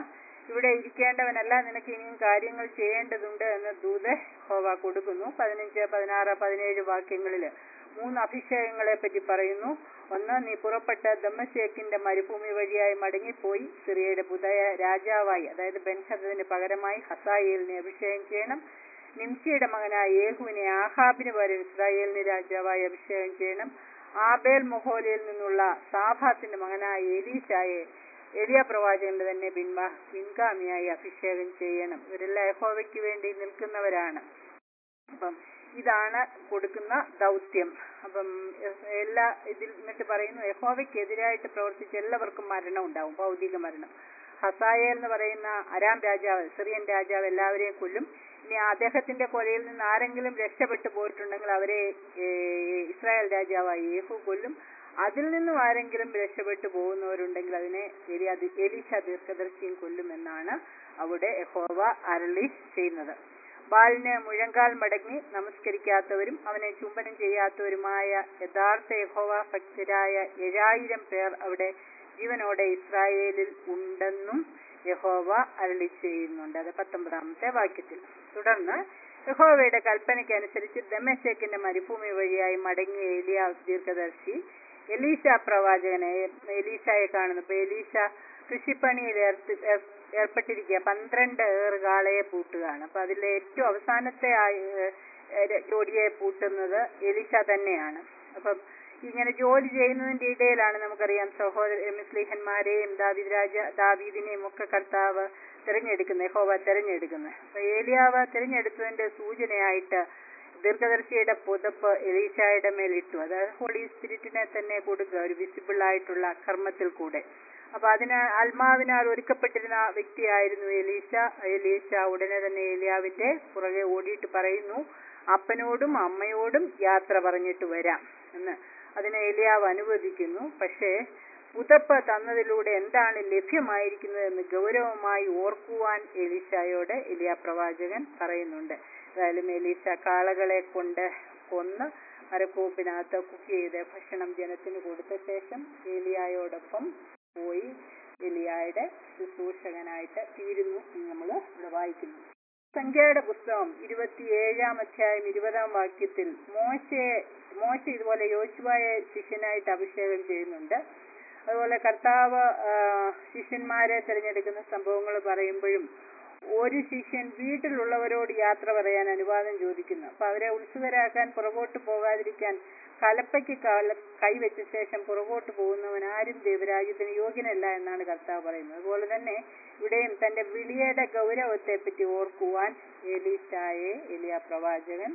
ഇവിടെ ഇരിക്കേണ്ടവനല്ല നിനക്ക് ഇനിയും കാര്യങ്ങൾ ചെയ്യേണ്ടതുണ്ട് എന്ന് ദൂത് ഹോവ കൊടുക്കുന്നു പതിനഞ്ച് പതിനാറ് പതിനേഴ് വാക്യങ്ങളിൽ മൂന്ന് അഭിഷേകങ്ങളെ പറ്റി പറയുന്നു ഒന്ന് നീ പുറപ്പെട്ട ദമ്മശേക്കിന്റെ മരുഭൂമി വഴിയായി മടങ്ങിപ്പോയി സിറിയയുടെ പുതിയ രാജാവായി അതായത് ബെൻഹദന് പകരമായി ഹസായേലിനെ അഭിഷേകം ചെയ്യണം നിംസിയുടെ മകനായ യേഹുവിനെ ആഹാബിന് പകരം ഇസ്രായേലിന് രാജാവായി അഭിഷേകം ചെയ്യണം ആബേൽ മൊഹോലയിൽ നിന്നുള്ള സാഫാത്തിന്റെ മകനായ എലീശായെ എലിയ പ്രവാചകന്റെ തന്നെ പിൻവാ പിൻഗാമിയായി അഭിഷേകം ചെയ്യണം ഇവരെല്ലാം യഹോവയ്ക്ക് വേണ്ടി നിൽക്കുന്നവരാണ് അപ്പം ഇതാണ് കൊടുക്കുന്ന ദൗത്യം അപ്പം എ- എല്ലാ ഇതിൽ എന്നിട്ട് പറയുന്നു യഹോവയ്ക്കെതിരായിട്ട് പ്രവർത്തിച്ച എല്ലാവർക്കും മരണം ഉണ്ടാവും ഭൗതിക മരണം ഹസായേൽ എന്ന് പറയുന്ന അരാം രാജാവ് സിറിയൻ രാജാവ് എല്ലാവരെയും കൊല്ലും ഇനി അദ്ദേഹത്തിന്റെ കൊലയിൽ നിന്ന് ആരെങ്കിലും രക്ഷപ്പെട്ടു പോയിട്ടുണ്ടെങ്കിൽ അവരെ ഏ, ഇസ്രായേൽ രാജാവായി യേഹു കൊല്ലും അതിൽ നിന്നും ആരെങ്കിലും രക്ഷപ്പെട്ടു പോകുന്നവരുണ്ടെങ്കിൽ അതിനെ എലിയ എലീശ ദീർഘദർശിയും കൊല്ലുമെന്നാണ് അവിടെ യഹോവ അരളി ചെയ്യുന്നത് ബാലിന് മുഴങ്കാൽ മടങ്ങി നമസ്കരിക്കാത്തവരും അവനെ ചുംബനം ചെയ്യാത്തവരുമായ യഥാർത്ഥ യഹോവ ഭക്തരായ ഏഴായിരം പേർ അവിടെ ജീവനോടെ ഇസ്രായേലിൽ ഉണ്ടെന്നും യഹോവ അരളി ചെയ്യുന്നുണ്ട് അത് പത്തൊമ്പതാമത്തെ വാക്യത്തിൽ തുടർന്ന് യഹോവയുടെ കൽപ്പനയ്ക്ക് അനുസരിച്ച് ദമശേക്കിന്റെ മരുഭൂമി വഴിയായി മടങ്ങിയ എലിയ ദീർഘദർശി എലീശ പ്രവാചകനെ എലീശയെ കാണുന്നു ഇപ്പൊ എലീശ കൃഷിപ്പണിയിൽ ഏർത്ത് ഏർ- ഏർപ്പെട്ടിരിക്കുക പന്ത്രണ്ട് ഏറുകാളയെ പൂട്ടുകയാണ് അപ്പൊ അതിലെ ഏറ്റവും അവസാനത്തെ ആയ- ഏർ ജോഡിയെ പൂട്ടുന്നത് എലീശ തന്നെയാണ് അപ്പം ഇങ്ങനെ ജോലി ചെയ്യുന്നതിന്റെ ഇടയിലാണ് നമുക്കറിയാം സഹോദര മിസ്ലിഹന്മാരെയും ദാവീദ് രാജ ദാവീദിനെയും ഒക്കെ കർത്താവ് തിരഞ്ഞെടുക്കുന്നത് യഹോവ തിരഞ്ഞെടുക്കുന്നത് അപ്പൊ ഏലിയാവ് തിരഞ്ഞെടുത്തതിന്റെ സൂചനയായിട്ട് ദീർഘദർശിയുടെ പുതപ്പ് എലീശായുടെ മേലിട്ടു അതായത് ഹോളി സ്പിരിറ്റിനെ തന്നെ കൊടുക്കുക ഒരു വിസിബിൾ ആയിട്ടുള്ള കർമ്മത്തിൽ കൂടെ അപ്പൊ അതിന് ആത്മാവിനാൽ ഒരുക്കപ്പെട്ടിരുന്ന വ്യക്തിയായിരുന്നു എലീശ എലീശ ഉടനെ തന്നെ ഏലിയാവിന്റെ പുറകെ ഓടിയിട്ട് പറയുന്നു അപ്പനോടും അമ്മയോടും യാത്ര പറഞ്ഞിട്ട് വരാം എന്ന് അതിനെ എലിയാവ് അനുവദിക്കുന്നു പക്ഷേ പുതപ്പ് തന്നതിലൂടെ എന്താണ് ലഭ്യമായിരിക്കുന്നതെന്ന് ഗൗരവമായി ഓർക്കുവാൻ എലീശായോട് എലിയ പ്രവാചകൻ പറയുന്നുണ്ട് ഏതായാലും എലീശ കാളകളെ കൊണ്ട് കൊന്ന് മരക്കൂപ്പിനകത്ത് കുക്ക് ചെയ്ത് ഭക്ഷണം ജനത്തിന് കൊടുത്ത ശേഷം ഏലിയായോടൊപ്പം പോയി എലിയായുടെ ശുശ്രൂഷകനായിട്ട് തീരുന്നു എന്ന് നമ്മൾ ഇവിടെ വായിക്കുന്നു സംഖ്യയുടെ പുസ്തകം ഇരുപത്തിയേഴാം അധ്യായം ഇരുപതാം വാക്യത്തിൽ മോശയെ മോശ ഇതുപോലെ യോശുവായെ ശിഷ്യനായിട്ട് അഭിഷേകം ചെയ്യുന്നുണ്ട് അതുപോലെ കർത്താവ് ആ, ശിഷ്യന്മാരെ തിരഞ്ഞെടുക്കുന്ന സംഭവങ്ങൾ പറയുമ്പോഴും ഒരു ശിഷ്യൻ വീട്ടിലുള്ളവരോട് യാത്ര പറയാൻ അനുവാദം ചോദിക്കുന്നു അപ്പൊ അവരെ ഉത്സുകരാക്കാൻ പുറകോട്ട് പോകാതിരിക്കാൻ കലപ്പയ്ക്ക് കാല കൈവച്ച ശേഷം പുറകോട്ട് പോകുന്നവൻ ആരും ദൈവരാജ്യത്തിന് യോഗ്യനല്ല എന്നാണ് കർത്താവ് പറയുന്നത് അതുപോലെ തന്നെ ഇവിടെയും തന്റെ വിളിയുടെ ഗൗരവത്തെ പറ്റി ഓർക്കുവാൻ എലീശായെ എലിയ പ്രവാചകൻ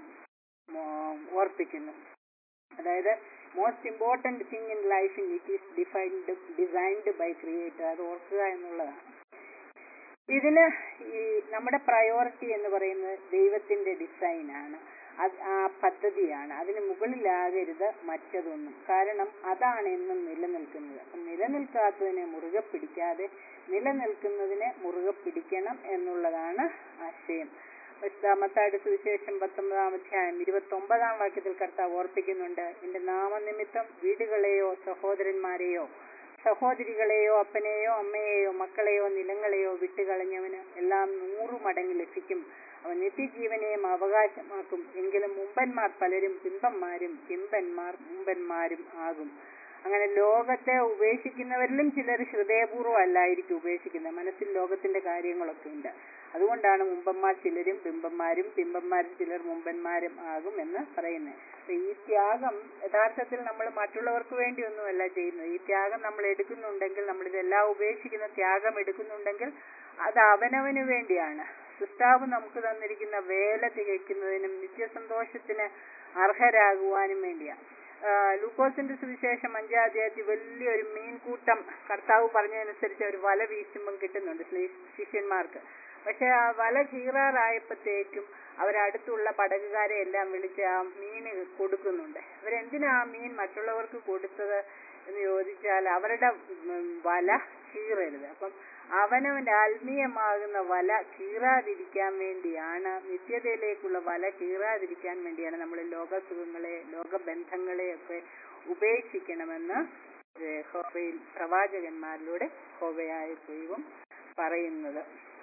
മോ- ഓർപ്പിക്കുന്നു അതായത് most important thing in life in it is defined designed by creator അത് ഓർക്കുക എന്നുള്ളതാണ് ഇതിന് ഈ നമ്മുടെ പ്രയോറിറ്റി എന്ന് പറയുന്നത് ദൈവത്തിന്റെ ഡിസൈനാണ് അത് ആ പദ്ധതിയാണ് അതിന് മുകളിലാകരുത് മറ്റതൊന്നും കാരണം അതാണ് എന്നും നിലനിൽക്കുന്നത് അപ്പം നിലനിൽക്കാത്തതിനെ മുറുകെ പിടിക്കാതെ നിലനിൽക്കുന്നതിനെ മുറുകെ പിടിക്കണം എന്നുള്ളതാണ് ആശയം മത്തായുടെ സുവിശേഷം പത്തൊമ്പതാം അധ്യായം ഇരുപത്തി ഒമ്പതാം വാക്യത്തിൽ കർത്താവ് ഓർപ്പിക്കുന്നുണ്ട് എന്റെ നാമനിമിത്തം വീടുകളെയോ സഹോദരന്മാരെയോ സഹോദരികളെയോ അപ്പനെയോ അമ്മയെയോ മക്കളെയോ നിലങ്ങളെയോ വിട്ടുകളഞ്ഞവന് എല്ലാം നൂറു മടങ്ങ് ലഭിക്കും അവൻ നിത്യജീവനെയും അവകാശമാക്കും എങ്കിലും മുമ്പന്മാർ പലരും പിമ്പന്മാരും പിമ്പന്മാർ മുമ്പന്മാരും ആകും അങ്ങനെ ലോകത്തെ ഉപേക്ഷിക്കുന്നവരിലും ചിലർ ഹൃദയപൂർവ്വം അല്ലായിരിക്കും ഉപേക്ഷിക്കുന്നത് മനസ്സിൽ ലോകത്തിന്റെ കാര്യങ്ങളൊക്കെ ഉണ്ട് അതുകൊണ്ടാണ് മുമ്പന്മാർ ചിലരും ബിംബന്മാരും ബിംബന്മാരും ചിലർ മുമ്പന്മാരും ആകും എന്ന് പറയുന്നത് അപ്പൊ ഈ ത്യാഗം യഥാർത്ഥത്തിൽ നമ്മൾ മറ്റുള്ളവർക്ക് വേണ്ടിയൊന്നുമല്ല ചെയ്യുന്നത് ഈ ത്യാഗം നമ്മൾ എടുക്കുന്നുണ്ടെങ്കിൽ നമ്മൾ ഇതെല്ലാം ഉപേക്ഷിക്കുന്ന ത്യാഗം എടുക്കുന്നുണ്ടെങ്കിൽ അത് അവനവന് വേണ്ടിയാണ് സൃഷ്ടാവ് നമുക്ക് തന്നിരിക്കുന്ന വേല തികയ്ക്കുന്നതിനും നിത്യസന്തോഷത്തിന് അർഹരാകുവാനും വേണ്ടിയാണ് ലൂക്കോസിന്റെ സുവിശേഷം അഞ്ചാം അധ്യായത്തിൽ വലിയൊരു മീൻകൂട്ടം കർത്താവ് പറഞ്ഞതനുസരിച്ച് ഒരു വല വീശുമ്പം കിട്ടുന്നുണ്ട് ശ്ലീ- ശിഷ്യന്മാർക്ക് പക്ഷെ ആ വല ചീറാറായപ്പോഴത്തേക്കും അവരടുത്തുള്ള പടകുകാരെ എല്ലാം വിളിച്ച് ആ മീന് കൊടുക്കുന്നുണ്ട് അവരെന്തിനാ ആ മീൻ മറ്റുള്ളവർക്ക് കൊടുത്തത് എന്ന് ചോദിച്ചാൽ അവരുടെ ഉം, വല കീറരുത് അപ്പം അവനവന്റെ ആത്മീയമാകുന്ന വല കീറാതിരിക്കാൻ വേണ്ടിയാണ് നിത്യതയിലേക്കുള്ള വല കീറാതിരിക്കാൻ വേണ്ടിയാണ് നമ്മൾ ലോകസുഖങ്ങളെ ലോകബന്ധങ്ങളെ ഒക്കെ ഉപേക്ഷിക്കണമെന്ന് ഏഹ് ഹോവയിൽ പ്രവാചകന്മാരിലൂടെ ഹോവയായ ദൈവം പറയുന്നത്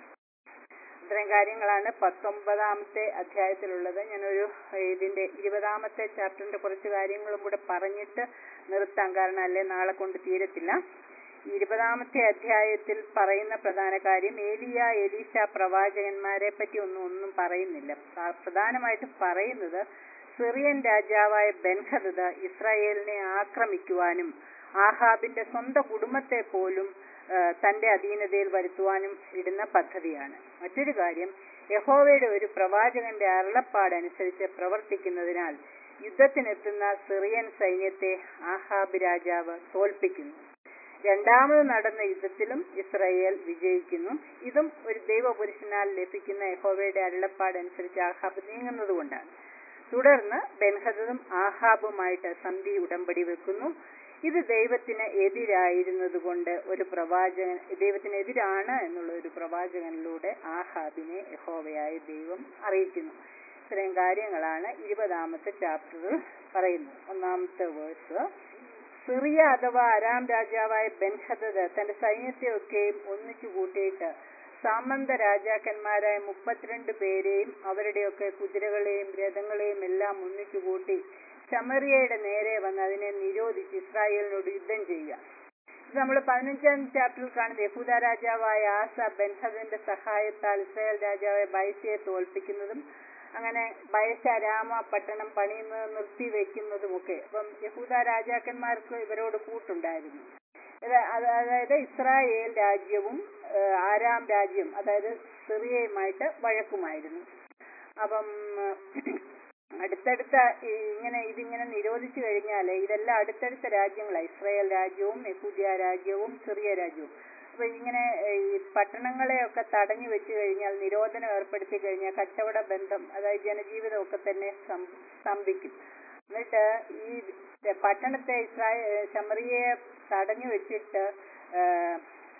ഇത്രയും കാര്യങ്ങളാണ് പത്തൊമ്പതാമത്തെ അധ്യായത്തിലുള്ളത് ഞാനൊരു ഇതിന്റെ ഇരുപതാമത്തെ ചാപ്റ്ററിന്റെ കുറച്ച് കാര്യങ്ങളും കൂടെ പറഞ്ഞിട്ട് നിർത്താം കാരണം അല്ലേ നാളെ കൊണ്ട് തീരത്തില്ല ഇരുപതാമത്തെ അധ്യായത്തിൽ പറയുന്ന പ്രധാന കാര്യം ഏലിയ എലീശ പ്രവാചകന്മാരെ പറ്റി ഒന്നും ഒന്നും പറയുന്നില്ല പ്ര- പ്രധാനമായിട്ട് പറയുന്നത് സിറിയൻ രാജാവായ ബെൻഹദ ഇസ്രായേലിനെ ആക്രമിക്കുവാനും ആഹാബിന്റെ സ്വന്തം കുടുംബത്തെ പോലും ആ, തന്റെ അധീനതയിൽ വരുത്തുവാനും ഇടുന്ന പദ്ധതിയാണ് മറ്റൊരു കാര്യം യഹോവയുടെ ഒരു പ്രവാചകന്റെ അരുളപ്പാടനുസരിച്ച് പ്രവർത്തിക്കുന്നതിനാൽ യുദ്ധത്തിനെത്തുന്ന സിറിയൻ സൈന്യത്തെ ആഹാബ് രാജാവ് തോൽപ്പിക്കുന്നു രണ്ടാമത് നടന്ന യുദ്ധത്തിലും ഇസ്രായേൽ വിജയിക്കുന്നു ഇതും ഒരു ദൈവപുരുഷനാൽ ലഭിക്കുന്ന യഹോവയുടെ അരുളപ്പാടനുസരിച്ച് ആഹാബ് നീങ്ങുന്നതുകൊണ്ടാണ് തുടർന്ന് ബെൻഹദും ആഹാബുമായിട്ട് സന്ധി ഉടമ്പടി വെക്കുന്നു ഇത് ദൈവത്തിന് എതിരായിരുന്നതുകൊണ്ട് ഒരു പ്രവാചകൻ ദൈവത്തിനെതിരാണ് എന്നുള്ള ഒരു പ്രവാചകനിലൂടെ ആഹാബിനെ യഹോവയായ ദൈവം അറിയിക്കുന്നു ഇത്രയും കാര്യങ്ങളാണ് ഇരുപതാമത്തെ ചാപ്റ്ററിൽ പറയുന്നത് ഒന്നാമത്തെ വേഴ്സ് സിറിയ അഥവാ അരാം രാജാവായ ബെൻഹദദ് തന്റെ സൈന്യത്തെയൊക്കെയും ഒന്നിച്ചു കൂട്ടിയിട്ട് സാമന്ത രാജാക്കന്മാരായ മുപ്പത്തിരണ്ട് പേരെയും അവരുടെയൊക്കെ കുതിരകളെയും രഥങ്ങളെയും എല്ലാം ഒന്നിച്ചു കൂട്ടി ശമറിയയുടെ നേരെ വന്ന് അതിനെ നിരോധിച്ച് ഇസ്രായേലിനോട് യുദ്ധം ചെയ്യുക ഇത് നമ്മൾ പതിനഞ്ചാം ചാപ്റ്ററിൽ കാണുന്നത് യഹൂദ രാജാവായ ആസ ബെൻഹദിന്റെ സഹായത്താൽ ഇസ്രായേൽ രാജാവായ ബൈസിയെ തോൽപ്പിക്കുന്നതും അങ്ങനെ ബയശ രാമ പട്ടണം പണിയുന്നത് നിർത്തിവെക്കുന്നതുമൊക്കെ അപ്പം യഹൂദ രാജാക്കന്മാർക്ക് ഇവരോട് കൂട്ടുണ്ടായിരുന്നു ഇത് അത് അതായത് ഇസ്രായേൽ രാജ്യവും ഏഹ്, ആരാം രാജ്യം അതായത് സിറിയയുമായിട്ട് വഴക്കുമായിരുന്നു അപ്പം ഏഹ്, അടുത്തടുത്ത ഈ ഇങ്ങനെ ഇതിങ്ങനെ നിരോധിച്ചു കഴിഞ്ഞാൽ ഇതെല്ലാം അടുത്തടുത്ത രാജ്യങ്ങളാണ് ഇസ്രായേൽ രാജ്യവും യഹൂദിയ രാജ്യവും സിറിയ രാജ്യവും അപ്പൊ ഇങ്ങനെ ഏഹ്, ഈ പട്ടണങ്ങളെയൊക്കെ തടഞ്ഞു വെച്ച് കഴിഞ്ഞാൽ നിരോധനം ഏർപ്പെടുത്തി കഴിഞ്ഞാൽ കച്ചവട ബന്ധം അതായത് ജനജീവിതമൊക്കെ തന്നെ സം- സ്തംഭിക്കും എന്നിട്ട് ഈ പട്ടണത്തെ ഇസ്രായേൽ ശമറിയെ തടഞ്ഞു വെച്ചിട്ട് ഏഹ്,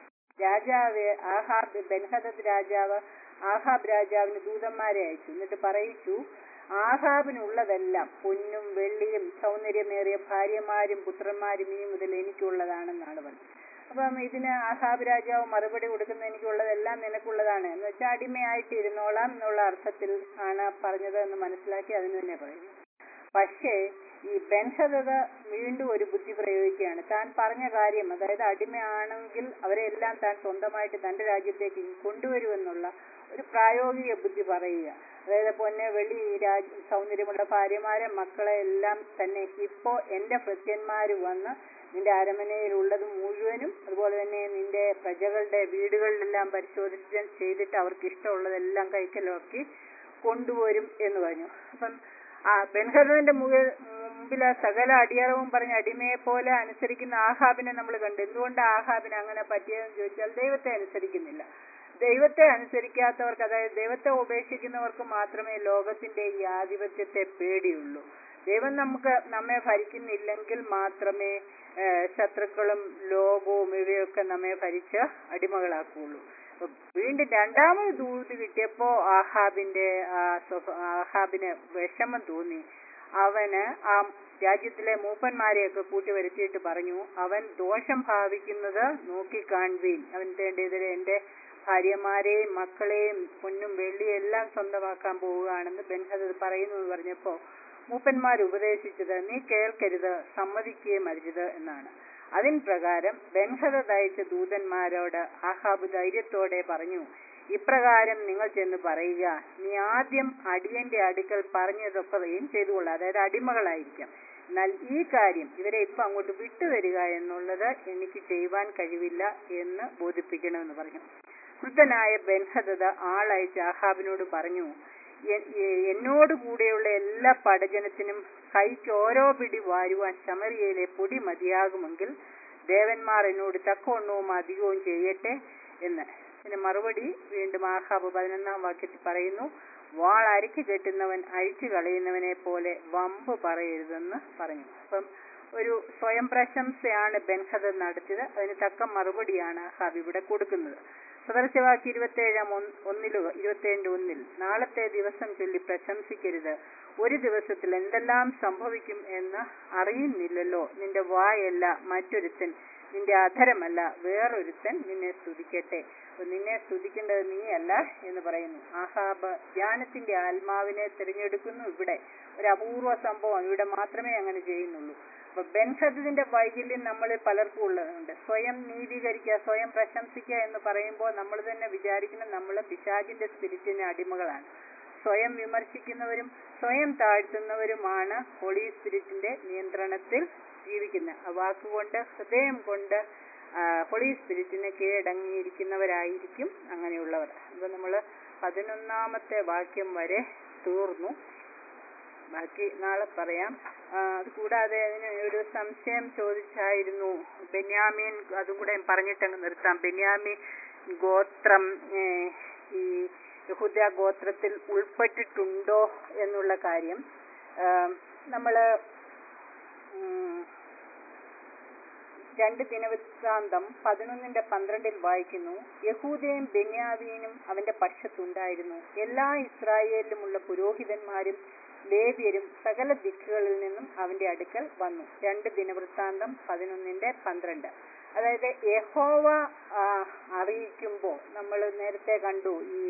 രാജാവ് ആഹാബ് ബെൻഹദദ് രാജാവ് ആഹാബ് രാജാവിന് ദൂതന്മാരെ അയച്ചു എന്നിട്ട് പറയിച്ചു ആഹാബിനുള്ളതെല്ലാം പൊന്നും വെള്ളിയും സൗന്ദര്യമേറിയ ഭാര്യമാരും പുത്രന്മാരും ഈ മുതൽ എനിക്കുള്ളതാണെന്നാണ് പറഞ്ഞത് അപ്പം ഇതിന് ആഹാബ് രാജാവ് മറുപടി കൊടുക്കുന്ന എനിക്കുള്ളതെല്ലാം നിനക്കുള്ളതാണ് എന്ന് വെച്ചാൽ അടിമയായിട്ട് ഇരുന്നോളാം എന്നുള്ള അർത്ഥത്തിൽ ആണ് പറഞ്ഞത് എന്ന് മനസ്സിലാക്കി അതിന് തന്നെ പറയുന്നു പക്ഷേ ഈ ബെൻഹദത വീണ്ടും ഒരു ബുദ്ധി പ്രയോഗിക്കുകയാണ് താൻ പറഞ്ഞ കാര്യം അതായത് അടിമയാണെങ്കിൽ അവരെല്ലാം താൻ സ്വന്തമായിട്ട് തന്റെ രാജ്യത്തേക്ക് കൊണ്ടുവരുമെന്നുള്ള ഒരു പ്രായോഗിക ബുദ്ധി പറയുക അതായത് പൊന്നെ വെളി ഈ രാജ്യം സൗന്ദര്യമുള്ള ഭാര്യമാരെ മക്കളെ എല്ലാം തന്നെ ഇപ്പോ എന്റെ ഭൃത്യന്മാര് വന്ന് നിന്റെ അരമനയിലുള്ളത് മുഴുവനും അതുപോലെ തന്നെ നിന്റെ പ്രജകളുടെ വീടുകളിലെല്ലാം പരിശോധിച്ച് ചെയ്തിട്ട് അവർക്ക് ഇഷ്ടമുള്ളതെല്ലാം കൈക്കലാക്കി കൊണ്ടുവരും എന്ന് പറഞ്ഞു അപ്പം ആ ബെൻഹദന്റെ മുകളിൽ മുമ്പിൽ ആ സകല അടിയറവും പറഞ്ഞ അടിമയെ പോലെ അനുസരിക്കുന്ന ആഹാബിനെ നമ്മൾ കണ്ടു എന്തുകൊണ്ട് ആഹാബിന് അങ്ങനെ പറ്റിയതെന്ന് ചോദിച്ചാൽ ദൈവത്തെ അനുസരിക്കുന്നില്ല ദൈവത്തെ അനുസരിക്കാത്തവർക്ക് അതായത് ദൈവത്തെ ഉപേക്ഷിക്കുന്നവർക്ക് മാത്രമേ ലോകത്തിന്റെ ഈ ആധിപത്യത്തെ പേടിയുള്ളൂ ദൈവം നമുക്ക് നമ്മെ ഭരിക്കുന്നില്ലെങ്കിൽ മാത്രമേ ഏഹ്, ശത്രുക്കളും ലോകവും ഇവയൊക്കെ നമ്മെ ഭരിച്ച് അടിമകളാക്കുകയുള്ളൂ അപ്പൊ വീണ്ടും രണ്ടാമത് ദൂത് കിട്ടിയപ്പോ ആഹാബിന്റെ ആ സ്വഭ- ആഹാബിന് വിഷമം തോന്നി അവന് ആ രാജ്യത്തിലെ മൂപ്പന്മാരെയൊക്കെ കൂട്ടി വരുത്തിയിട്ട് പറഞ്ഞു അവൻ ദോഷം ഭാവിക്കുന്നത് നോക്കിക്കാൺവീൻ അവന്റെ എതിരെ എന്റെ ഭാര്യമാരെയും മക്കളെയും പൊന്നും വെള്ളിയും എല്ലാം സ്വന്തമാക്കാൻ പോവുകയാണെന്ന് ബെൻഹദ് പറയുന്നു എന്ന് പറഞ്ഞപ്പോ മൂപ്പന്മാർ ഉപദേശിച്ചത് നീ കേൾക്കരുത് സമ്മതിക്കുകയും അരുത് എന്നാണ് അതിൻ പ്രകാരം ബെൻഹദ അയച്ച ദൂതന്മാരോട് ആഹാബ് ധൈര്യത്തോടെ പറഞ്ഞു ഇപ്രകാരം നിങ്ങൾ ചെന്ന് പറയുക നീ ആദ്യം അടിയന്റെ അടുക്കൽ പറഞ്ഞതൊക്കെയും ചെയ്തുകൊള്ളുക അതായത് അടിമകളായിരിക്കാം എന്നാൽ ഈ കാര്യം ഇവരെ ഇപ്പൊ അങ്ങോട്ട് വിട്ടുതരിക എന്നുള്ളത് എനിക്ക് ചെയ്യുവാൻ കഴിവില്ല എന്ന് ബോധിപ്പിക്കണമെന്ന് പറഞ്ഞു വൃദ്ധനായ ബെൻഹദ ആളയച്ച് ആഹാബിനോട് പറഞ്ഞു "എ- എ- എന്നോട് കൂടെയുള്ള എല്ലാ പടജനത്തിനും കൈക്ക് ഓരോ പിടി വാരുവാൻ ശമരിയയിലെ പൊടി മതിയാകുമെങ്കിൽ ദേവന്മാർ എന്നോട് തക്കവണ്ണവും അധികവും ചെയ്യട്ടെ എന്ന് പിന്നെ മറുപടി വീണ്ടും ആഹാബ് പതിനൊന്നാം വാക്യത്തിൽ പറയുന്നു വാൾ അരക്കി കെട്ടുന്നവൻ അഴിച്ചു കളയുന്നവനെ പോലെ വമ്പ് പറയരുതെന്ന് പറഞ്ഞു അപ്പം ഒരു സ്വയം പ്രശംസയാണ് ബെൻഹദ നടത്തിയത് അതിന് തക്ക മറുപടിയാണ് ആഹാബ് ഇവിടെ കൊടുക്കുന്നത് സദർശവാക്യ ഇരുപത്തേഴാം ഒന്ന്- ഒന്നിലോ ഇരുപത്തേഴിന്റെ ഒന്നിൽ നാളത്തെ ദിവസം ചൊല്ലി പ്രശംസിക്കരുത് ഒരു ദിവസത്തിൽ എന്തെല്ലാം സംഭവിക്കും എന്ന് അറിയുന്നില്ലല്ലോ നിന്റെ വായല്ല മറ്റൊരുത്തൻ നിന്റെ അധരമല്ല വേറൊരുത്തൻ നിന്നെ സ്തുതിക്കട്ടെ അപ്പൊ നിന്നെ സ്തുതിക്കേണ്ടത് നീയല്ല എന്ന് പറയുന്നു ആഹാബ് ധ്യാനത്തിന്റെ ആത്മാവിനെ തിരഞ്ഞെടുക്കുന്നു ഇവിടെ ഒരു അപൂർവ സംഭവം ഇവിടെ മാത്രമേ അങ്ങനെ ചെയ്യുന്നുള്ളൂ അപ്പൊ ബെൻഹദിന്റെ വൈകല്യം നമ്മളിൽ പലർക്കും ഉള്ളതുണ്ട് സ്വയം നീതീകരിക്കുക സ്വയം പ്രശംസിക്കുക എന്ന് പറയുമ്പോൾ നമ്മൾ തന്നെ വിചാരിക്കുന്ന നമ്മൾ പിശാചിന്റെ സ്പിരിറ്റിന് അടിമകളാണ് സ്വയം വിമർശിക്കുന്നവരും സ്വയം താഴ്ത്തുന്നവരുമാണ് ഹോളി സ്പിരിറ്റിന്റെ നിയന്ത്രണത്തിൽ ജീവിക്കുന്നത് ആ വാക്കുകൊണ്ട് ഹൃദയം കൊണ്ട് ആ, ഹോളി സ്പിരിറ്റിന് കീഴടങ്ങിയിരിക്കുന്നവരായിരിക്കും അങ്ങനെയുള്ളവർ അപ്പൊ നമ്മൾ പതിനൊന്നാമത്തെ വാക്യം വരെ തീർന്നു ബാക്കി നാളെ പറയാം ആ, അത് കൂടാതെ അതിന് ഒരു സംശയം ചോദിച്ചായിരുന്നു ബെന്യാമീൻ അതും കൂടെ പറഞ്ഞിട്ടങ്ങ് നിർത്താം ബെന്യാമീൻ ഗോത്രം ഏ, ഈ യഹൂദ ഗോത്രത്തിൽ ഉൾപ്പെട്ടിട്ടുണ്ടോ എന്നുള്ള കാര്യം ആ, നമ്മള് ഉം, രണ്ട് ദിനവൃത്താന്തം പതിനൊന്നിന്റെ പന്ത്രണ്ടിൽ വായിക്കുന്നു യഹൂദയും ബെന്യാവീനും അവന്റെ പക്ഷത്തുണ്ടായിരുന്നു എല്ലാ ഇസ്രായേലിലുമുള്ള പുരോഹിതന്മാരും ലേവ്യരും സകല ദിക്കുകളിൽ നിന്നും അവന്റെ അടുക്കൽ വന്നു രണ്ട് ദിനവൃത്താന്തം പതിനൊന്നിന്റെ പന്ത്രണ്ട് അതായത് യഹോവ ആ, അറിയിക്കുമ്പോൾ നമ്മൾ നേരത്തെ കണ്ടു ഈ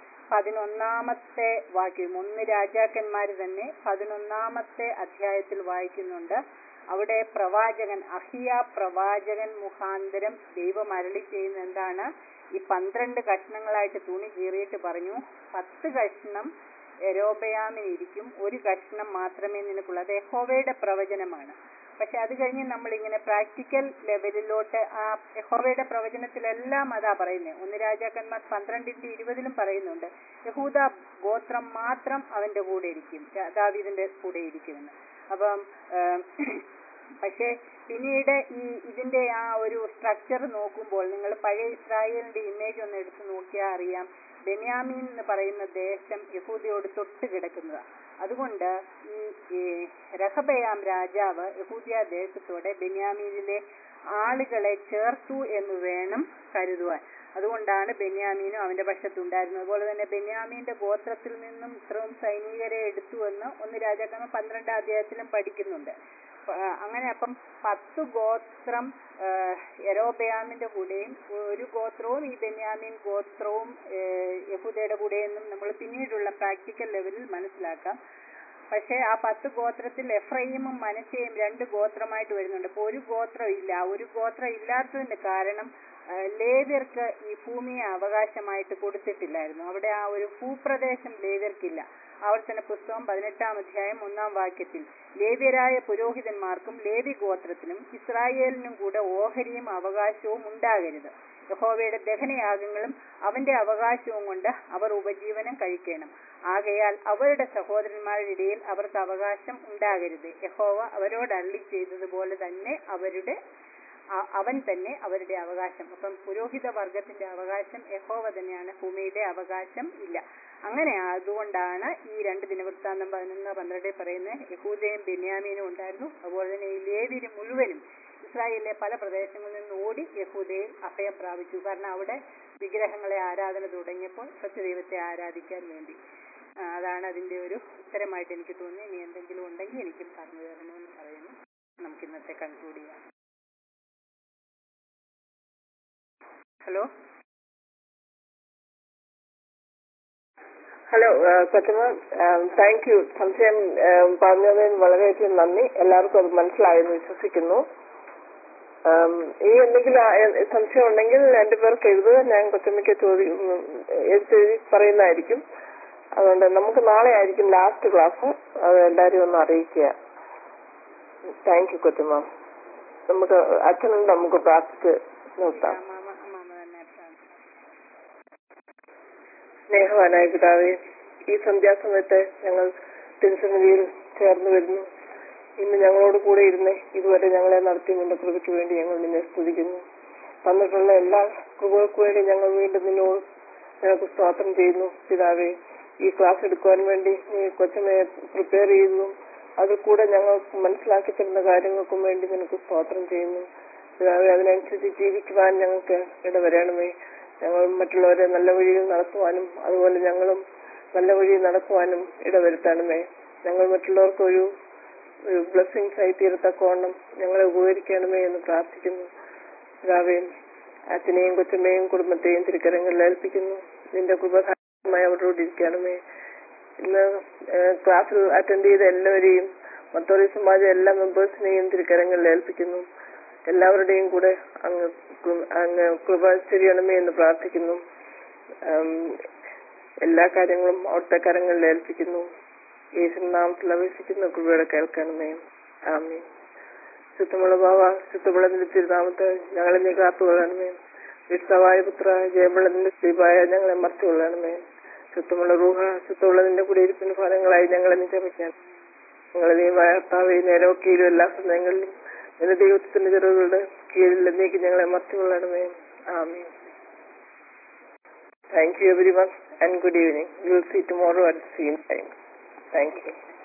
പതിനൊന്നാമത്തെ വാക്യം ഒന്ന് രാജാക്കന്മാർ തന്നെ പതിനൊന്നാമത്തെ അധ്യായത്തിൽ വായിക്കുന്നുണ്ട് അവിടെ പ്രവാചകൻ അഹിയ പ്രവാചകൻ മുഖാന്തരം ദൈവം അരളി ചെയ്യുന്ന എന്താണ് ഈ പന്ത്രണ്ട് കഷ്ണങ്ങളായിട്ട് തുണി കീറിയിട്ട് പറഞ്ഞു പത്ത് കഷ്ണം എരോബയാമിനിരിക്കും ഒരു കഷ്ണം മാത്രമേ നിനക്കുള്ളൂ അത് യഹോവയുടെ പ്രവചനമാണ് പക്ഷെ അത് കഴിഞ്ഞ് നമ്മൾ ഇങ്ങനെ പ്രാക്ടിക്കൽ ലെവലിലോട്ട് ആ യഹോവയുടെ പ്രവചനത്തിലെല്ലാം അതാ പറയുന്നത് ഒന്ന് രാജാക്കന്മാർ പന്ത്രണ്ടിന്റെ ഇരുപതിലും പറയുന്നുണ്ട് യഹൂദ ഗോത്രം മാത്രം അവന്റെ കൂടെ ഇരിക്കും ദാ- ദാവീദിന്റെ കൂടെ ഇരിക്കുമെന്ന് അപ്പം ഏം, പക്ഷേ പിന്നീട് ഈ ഇതിന്റെ ആ ഒരു സ്ട്രക്ചർ നോക്കുമ്പോൾ നിങ്ങൾ പഴയ ഇസ്രായേലിന്റെ ഇമേജ് ഒന്ന് എടുത്ത് നോക്കിയാൽ അറിയാം ബെന്യാമീൻ എന്ന് പറയുന്ന ദേശം യഹൂദയോട് തൊട്ട് കിടക്കുന്നതാണ് അതുകൊണ്ട് ഈ ഈ രഹബയാം രാജാവ് യഹൂദിയ ദേശത്തോടെ ബെന്യാമീനിലെ ആളുകളെ ചേർത്തു എന്ന് വേണം കരുതുവാൻ അതുകൊണ്ടാണ് ബെന്യാമീനും അവന്റെ പക്ഷത്തുണ്ടായിരുന്നത് അതുപോലെ തന്നെ ബെന്യാമീന്റെ ഗോത്രത്തിൽ നിന്നും ഇത്രയും സൈനികരെ എടുത്തു എന്ന് ഒന്ന് രാജാക്കന്മാർ പന്ത്രണ്ടാം അധ്യായത്തിലും പഠിക്കുന്നുണ്ട് പ- ആ, അങ്ങനെ അപ്പം പത്ത് ഗോത്രം യരോബയാമിന്റെ കൂടെയും ഒരു ഗോത്രവും ഈ ബെന്യാമിൻ ഗോത്രവും ഏഹ്, യഹൂദയുടെ കൂടെയെന്നും നമ്മൾ പിന്നീടുള്ള പ്രാക്ടിക്കൽ ലെവലിൽ മനസ്സിലാക്കാം പക്ഷേ ആ പത്ത് ഗോത്രത്തിൽ എഫ്രൈമും മനശ്ശയും രണ്ട് ഗോത്രമായിട്ട് വരുന്നുണ്ട് അപ്പോൾ ഒരു ഗോത്രം ഇല്ല ഒരു ഗോത്രം ഇല്ലാത്തതിന്റെ കാരണം ആ, ലേവ്യർക്ക് ഈ ഭൂമിയെ അവകാശമായിട്ട് കൊടുത്തിട്ടില്ലായിരുന്നു അവിടെ ആ ഒരു ഭൂപ്രദേശം ലേവ്യർക്കില്ല ആവർത്തന പുസ്തകം പതിനെട്ടാം അധ്യായം ഒന്നാം വാക്യത്തിൽ ലേവ്യരായ പുരോഹിതന്മാർക്കും ലേവി ഗോത്രത്തിനും ഇസ്രായേലിനും കൂടെ ഓഹരിയും അവകാശവും ഉണ്ടാകരുത് യഹോവയുടെ ദഹനയാഗങ്ങളും അവന്റെ അവകാശവും കൊണ്ട് അവർ ഉപജീവനം കഴിക്കണം ആകയാൽ അവരുടെ സഹോദരന്മാരുടെ ഇടയിൽ അവർക്ക് അവകാശം ഉണ്ടാകരുത് യഹോവ അവരോട് അള്ളി ചെയ്തതുപോലെ തന്നെ അവരുടെ ആ- അവൻ തന്നെ അവരുടെ അവകാശം അപ്പം പുരോഹിത വർഗത്തിന്റെ അവകാശം യഹോവ തന്നെയാണ് ഭൂമിയുടെ അവകാശം ഇല്ല അങ്ങനെ അതുകൊണ്ടാണ് ഈ രണ്ട് ദിനവൃത്താന്തം പതിനൊന്ന് പന്ത്രണ്ടിൽ പറയുന്നത് യഹൂദയും ബെന്യാമീനും ഉണ്ടായിരുന്നു അതുപോലെ തന്നെ ഈ ലേവിര് മുഴുവനും ഇസ്രായേലിലെ പല പ്രദേശങ്ങളിൽ നിന്ന് ഓടി യഹൂദയിൽ അഭയം പ്രാപിച്ചു കാരണം അവിടെ വിഗ്രഹങ്ങളെ ആരാധന തുടങ്ങിയപ്പോൾ സത്യദൈവത്തെ ആരാധിക്കാൻ വേണ്ടി ആ, അതാണ് അതിന്റെ ഒരു ഉത്തരമായിട്ട് എനിക്ക് തോന്നി ഇനി എന്തെങ്കിലും ഉണ്ടെങ്കിൽ എനിക്കും പറഞ്ഞു തരണമെന്ന് പറയുന്നു നമുക്ക് ഇന്നത്തെ കൺക്ലൂഡ് ചെയ്യാം ഹലോ ഹലോ കൊച്ചമ്മ താങ്ക് യു സംശയം ആ, പറഞ്ഞതിന് വളരെയധികം നന്ദി എല്ലാവർക്കും അത് മനസ്സിലായെന്ന് വിശ്വസിക്കുന്നു ആം, ഈ എന്തെങ്കിലും ആ, എ- സംശയം ഉണ്ടെങ്കിൽ രണ്ടു പേർക്ക് എഴുതുക ഞാൻ കൊച്ചമ്മയ്ക്ക് ചോദി ഉം, എഴുത്തെഴുതി പറയുന്നതായിരിക്കും അതുകൊണ്ട് നമുക്ക് നാളെ ആയിരിക്കും ലാസ്റ്റ് ക്ലാസ് അത് എല്ലാവരും ഒന്ന് അറിയിക്കുക താങ്ക് യു കൊച്ചമ്മ നമുക്ക് അച്ഛനുണ്ട് നമുക്ക് പ്രാർത്ഥിച്ച് നിർത്താം മാമ മാമ തന്നെ പ്രാർത്ഥിക്കാം. സ്നേഹവാനായ പിതാവേ ഈ സന്ധ്യാസമയത്ത് ഞങ്ങൾ തിരുസന്നിധിയിൽ ചേർന്ന് വരുന്നു ഇന്ന് ഞങ്ങളോട് കൂടെ ഇരുന്ന് ഇതുവരെ ഞങ്ങളെ നടത്തി നിന്റെ കൃപയ്ക്ക് വേണ്ടി ഞങ്ങൾ നിന്നെ സ്തുതിക്കുന്നു തന്നിട്ടുള്ള എല്ലാ കൃപകൾക്ക് വേണ്ടി ഞങ്ങൾ വീണ്ടും നിന്നോട് ഞങ്ങൾക്ക് സ്തോത്രം ചെയ്യുന്നു പിതാവേ ഈ ക്ലാസ് എടുക്കുവാൻ വേണ്ടി നീ കൊച്ചമ്മയെ പ്രിപ്പയർ ചെയ്യുന്നു അതിൽ കൂടെ ഞങ്ങൾക്ക് മനസ്സിലാക്കി തരുന്ന കാര്യങ്ങൾക്കും വേണ്ടി നിനക്ക് സ്തോത്രം ചെയ്യുന്നു പിതാവേ അതിനനുസരിച്ച് ജീവിക്കുവാൻ ഞങ്ങൾക്ക് ഇടവരണമേ ഞങ്ങൾ മറ്റുള്ളവരെ നല്ല വഴിയിൽ നടത്തുവാനും അതുപോലെ ഞങ്ങളും നല്ല വഴിയിൽ നടക്കുവാനും ഇടവരുത്തണമേ ഞങ്ങൾ മറ്റുള്ളവർക്ക് ഒരു ഒരു ബ്ലെസ്സിങ്സ് ആയി തീരത്തക്കവണ്ണം ഞങ്ങളെ ഉപകരിക്കണമേ എന്ന് പ്രാർത്ഥിക്കുന്നു പിതാവേ അച്ഛനെയും കൊച്ചമ്മയും കുടുംബത്തെയും തിരുക്കരങ്ങളിൽ ഏൽപ്പിക്കുന്നു നിന്റെ കൃപമായി അവരോട് ഇരിക്കണമേ ഇന്ന് ഏഹ്, ക്ലാസ്സിൽ അറ്റൻഡ് ചെയ്ത എല്ലാവരെയും മത്തോളി സമാജ എല്ലാ മെമ്പേഴ്സിനെയും തിരുക്കരങ്ങളിൽ ഏൽപ്പിക്കുന്നു എല്ലാവരുടെയും കൂടെ അങ്ങ് കൃ- അങ്ങ് കൃപ ചെയ്യണമേ എന്ന് പ്രാർത്ഥിക്കുന്നു ഉം, എല്ലാ കാര്യങ്ങളും അവിടുത്തെ കരങ്ങളിൽ ഏൽപ്പിക്കുന്നു യേശുവിൻ നാമത്തിൽ അപേക്ഷിക്കുന്ന കൃപയുടെ കേൾക്കണമേ ആമീൻ ശുദ്ധമുള്ള ബാവ ശുദ്ധമുള്ള തിരുനാമത്തെ ഞങ്ങളെ നീ കാത്തുകൊള്ളണമേ വിഷ്ണവായ പുത്ര ജയമുള്ളതിന്റെ സ്ത്രീപായ ഞങ്ങളെ മറച്ചുകൊള്ളണമേ ശുദ്ധമുള്ള റൂഹ ശുദ്ധമുള്ള നിന്റെ കുടിയിരിപ്പിന് ഫലങ്ങളായി ഞങ്ങളെ നീ ചമയ്ക്കാൻ ഞങ്ങളെ നീ വാർത്താവെ നേരൊക്കെയിലും എല്ലാ സമയങ്ങളിലും നിന്റെ ദൈവത്തിന്റെ ചെറുകളുടെ കീഴിൽ എന്നേക്ക് ഞങ്ങളെ മറച്ചുകൊള്ളണമേ ആമീൻ thank you everyone and good evening will see tomorrow at same time thank U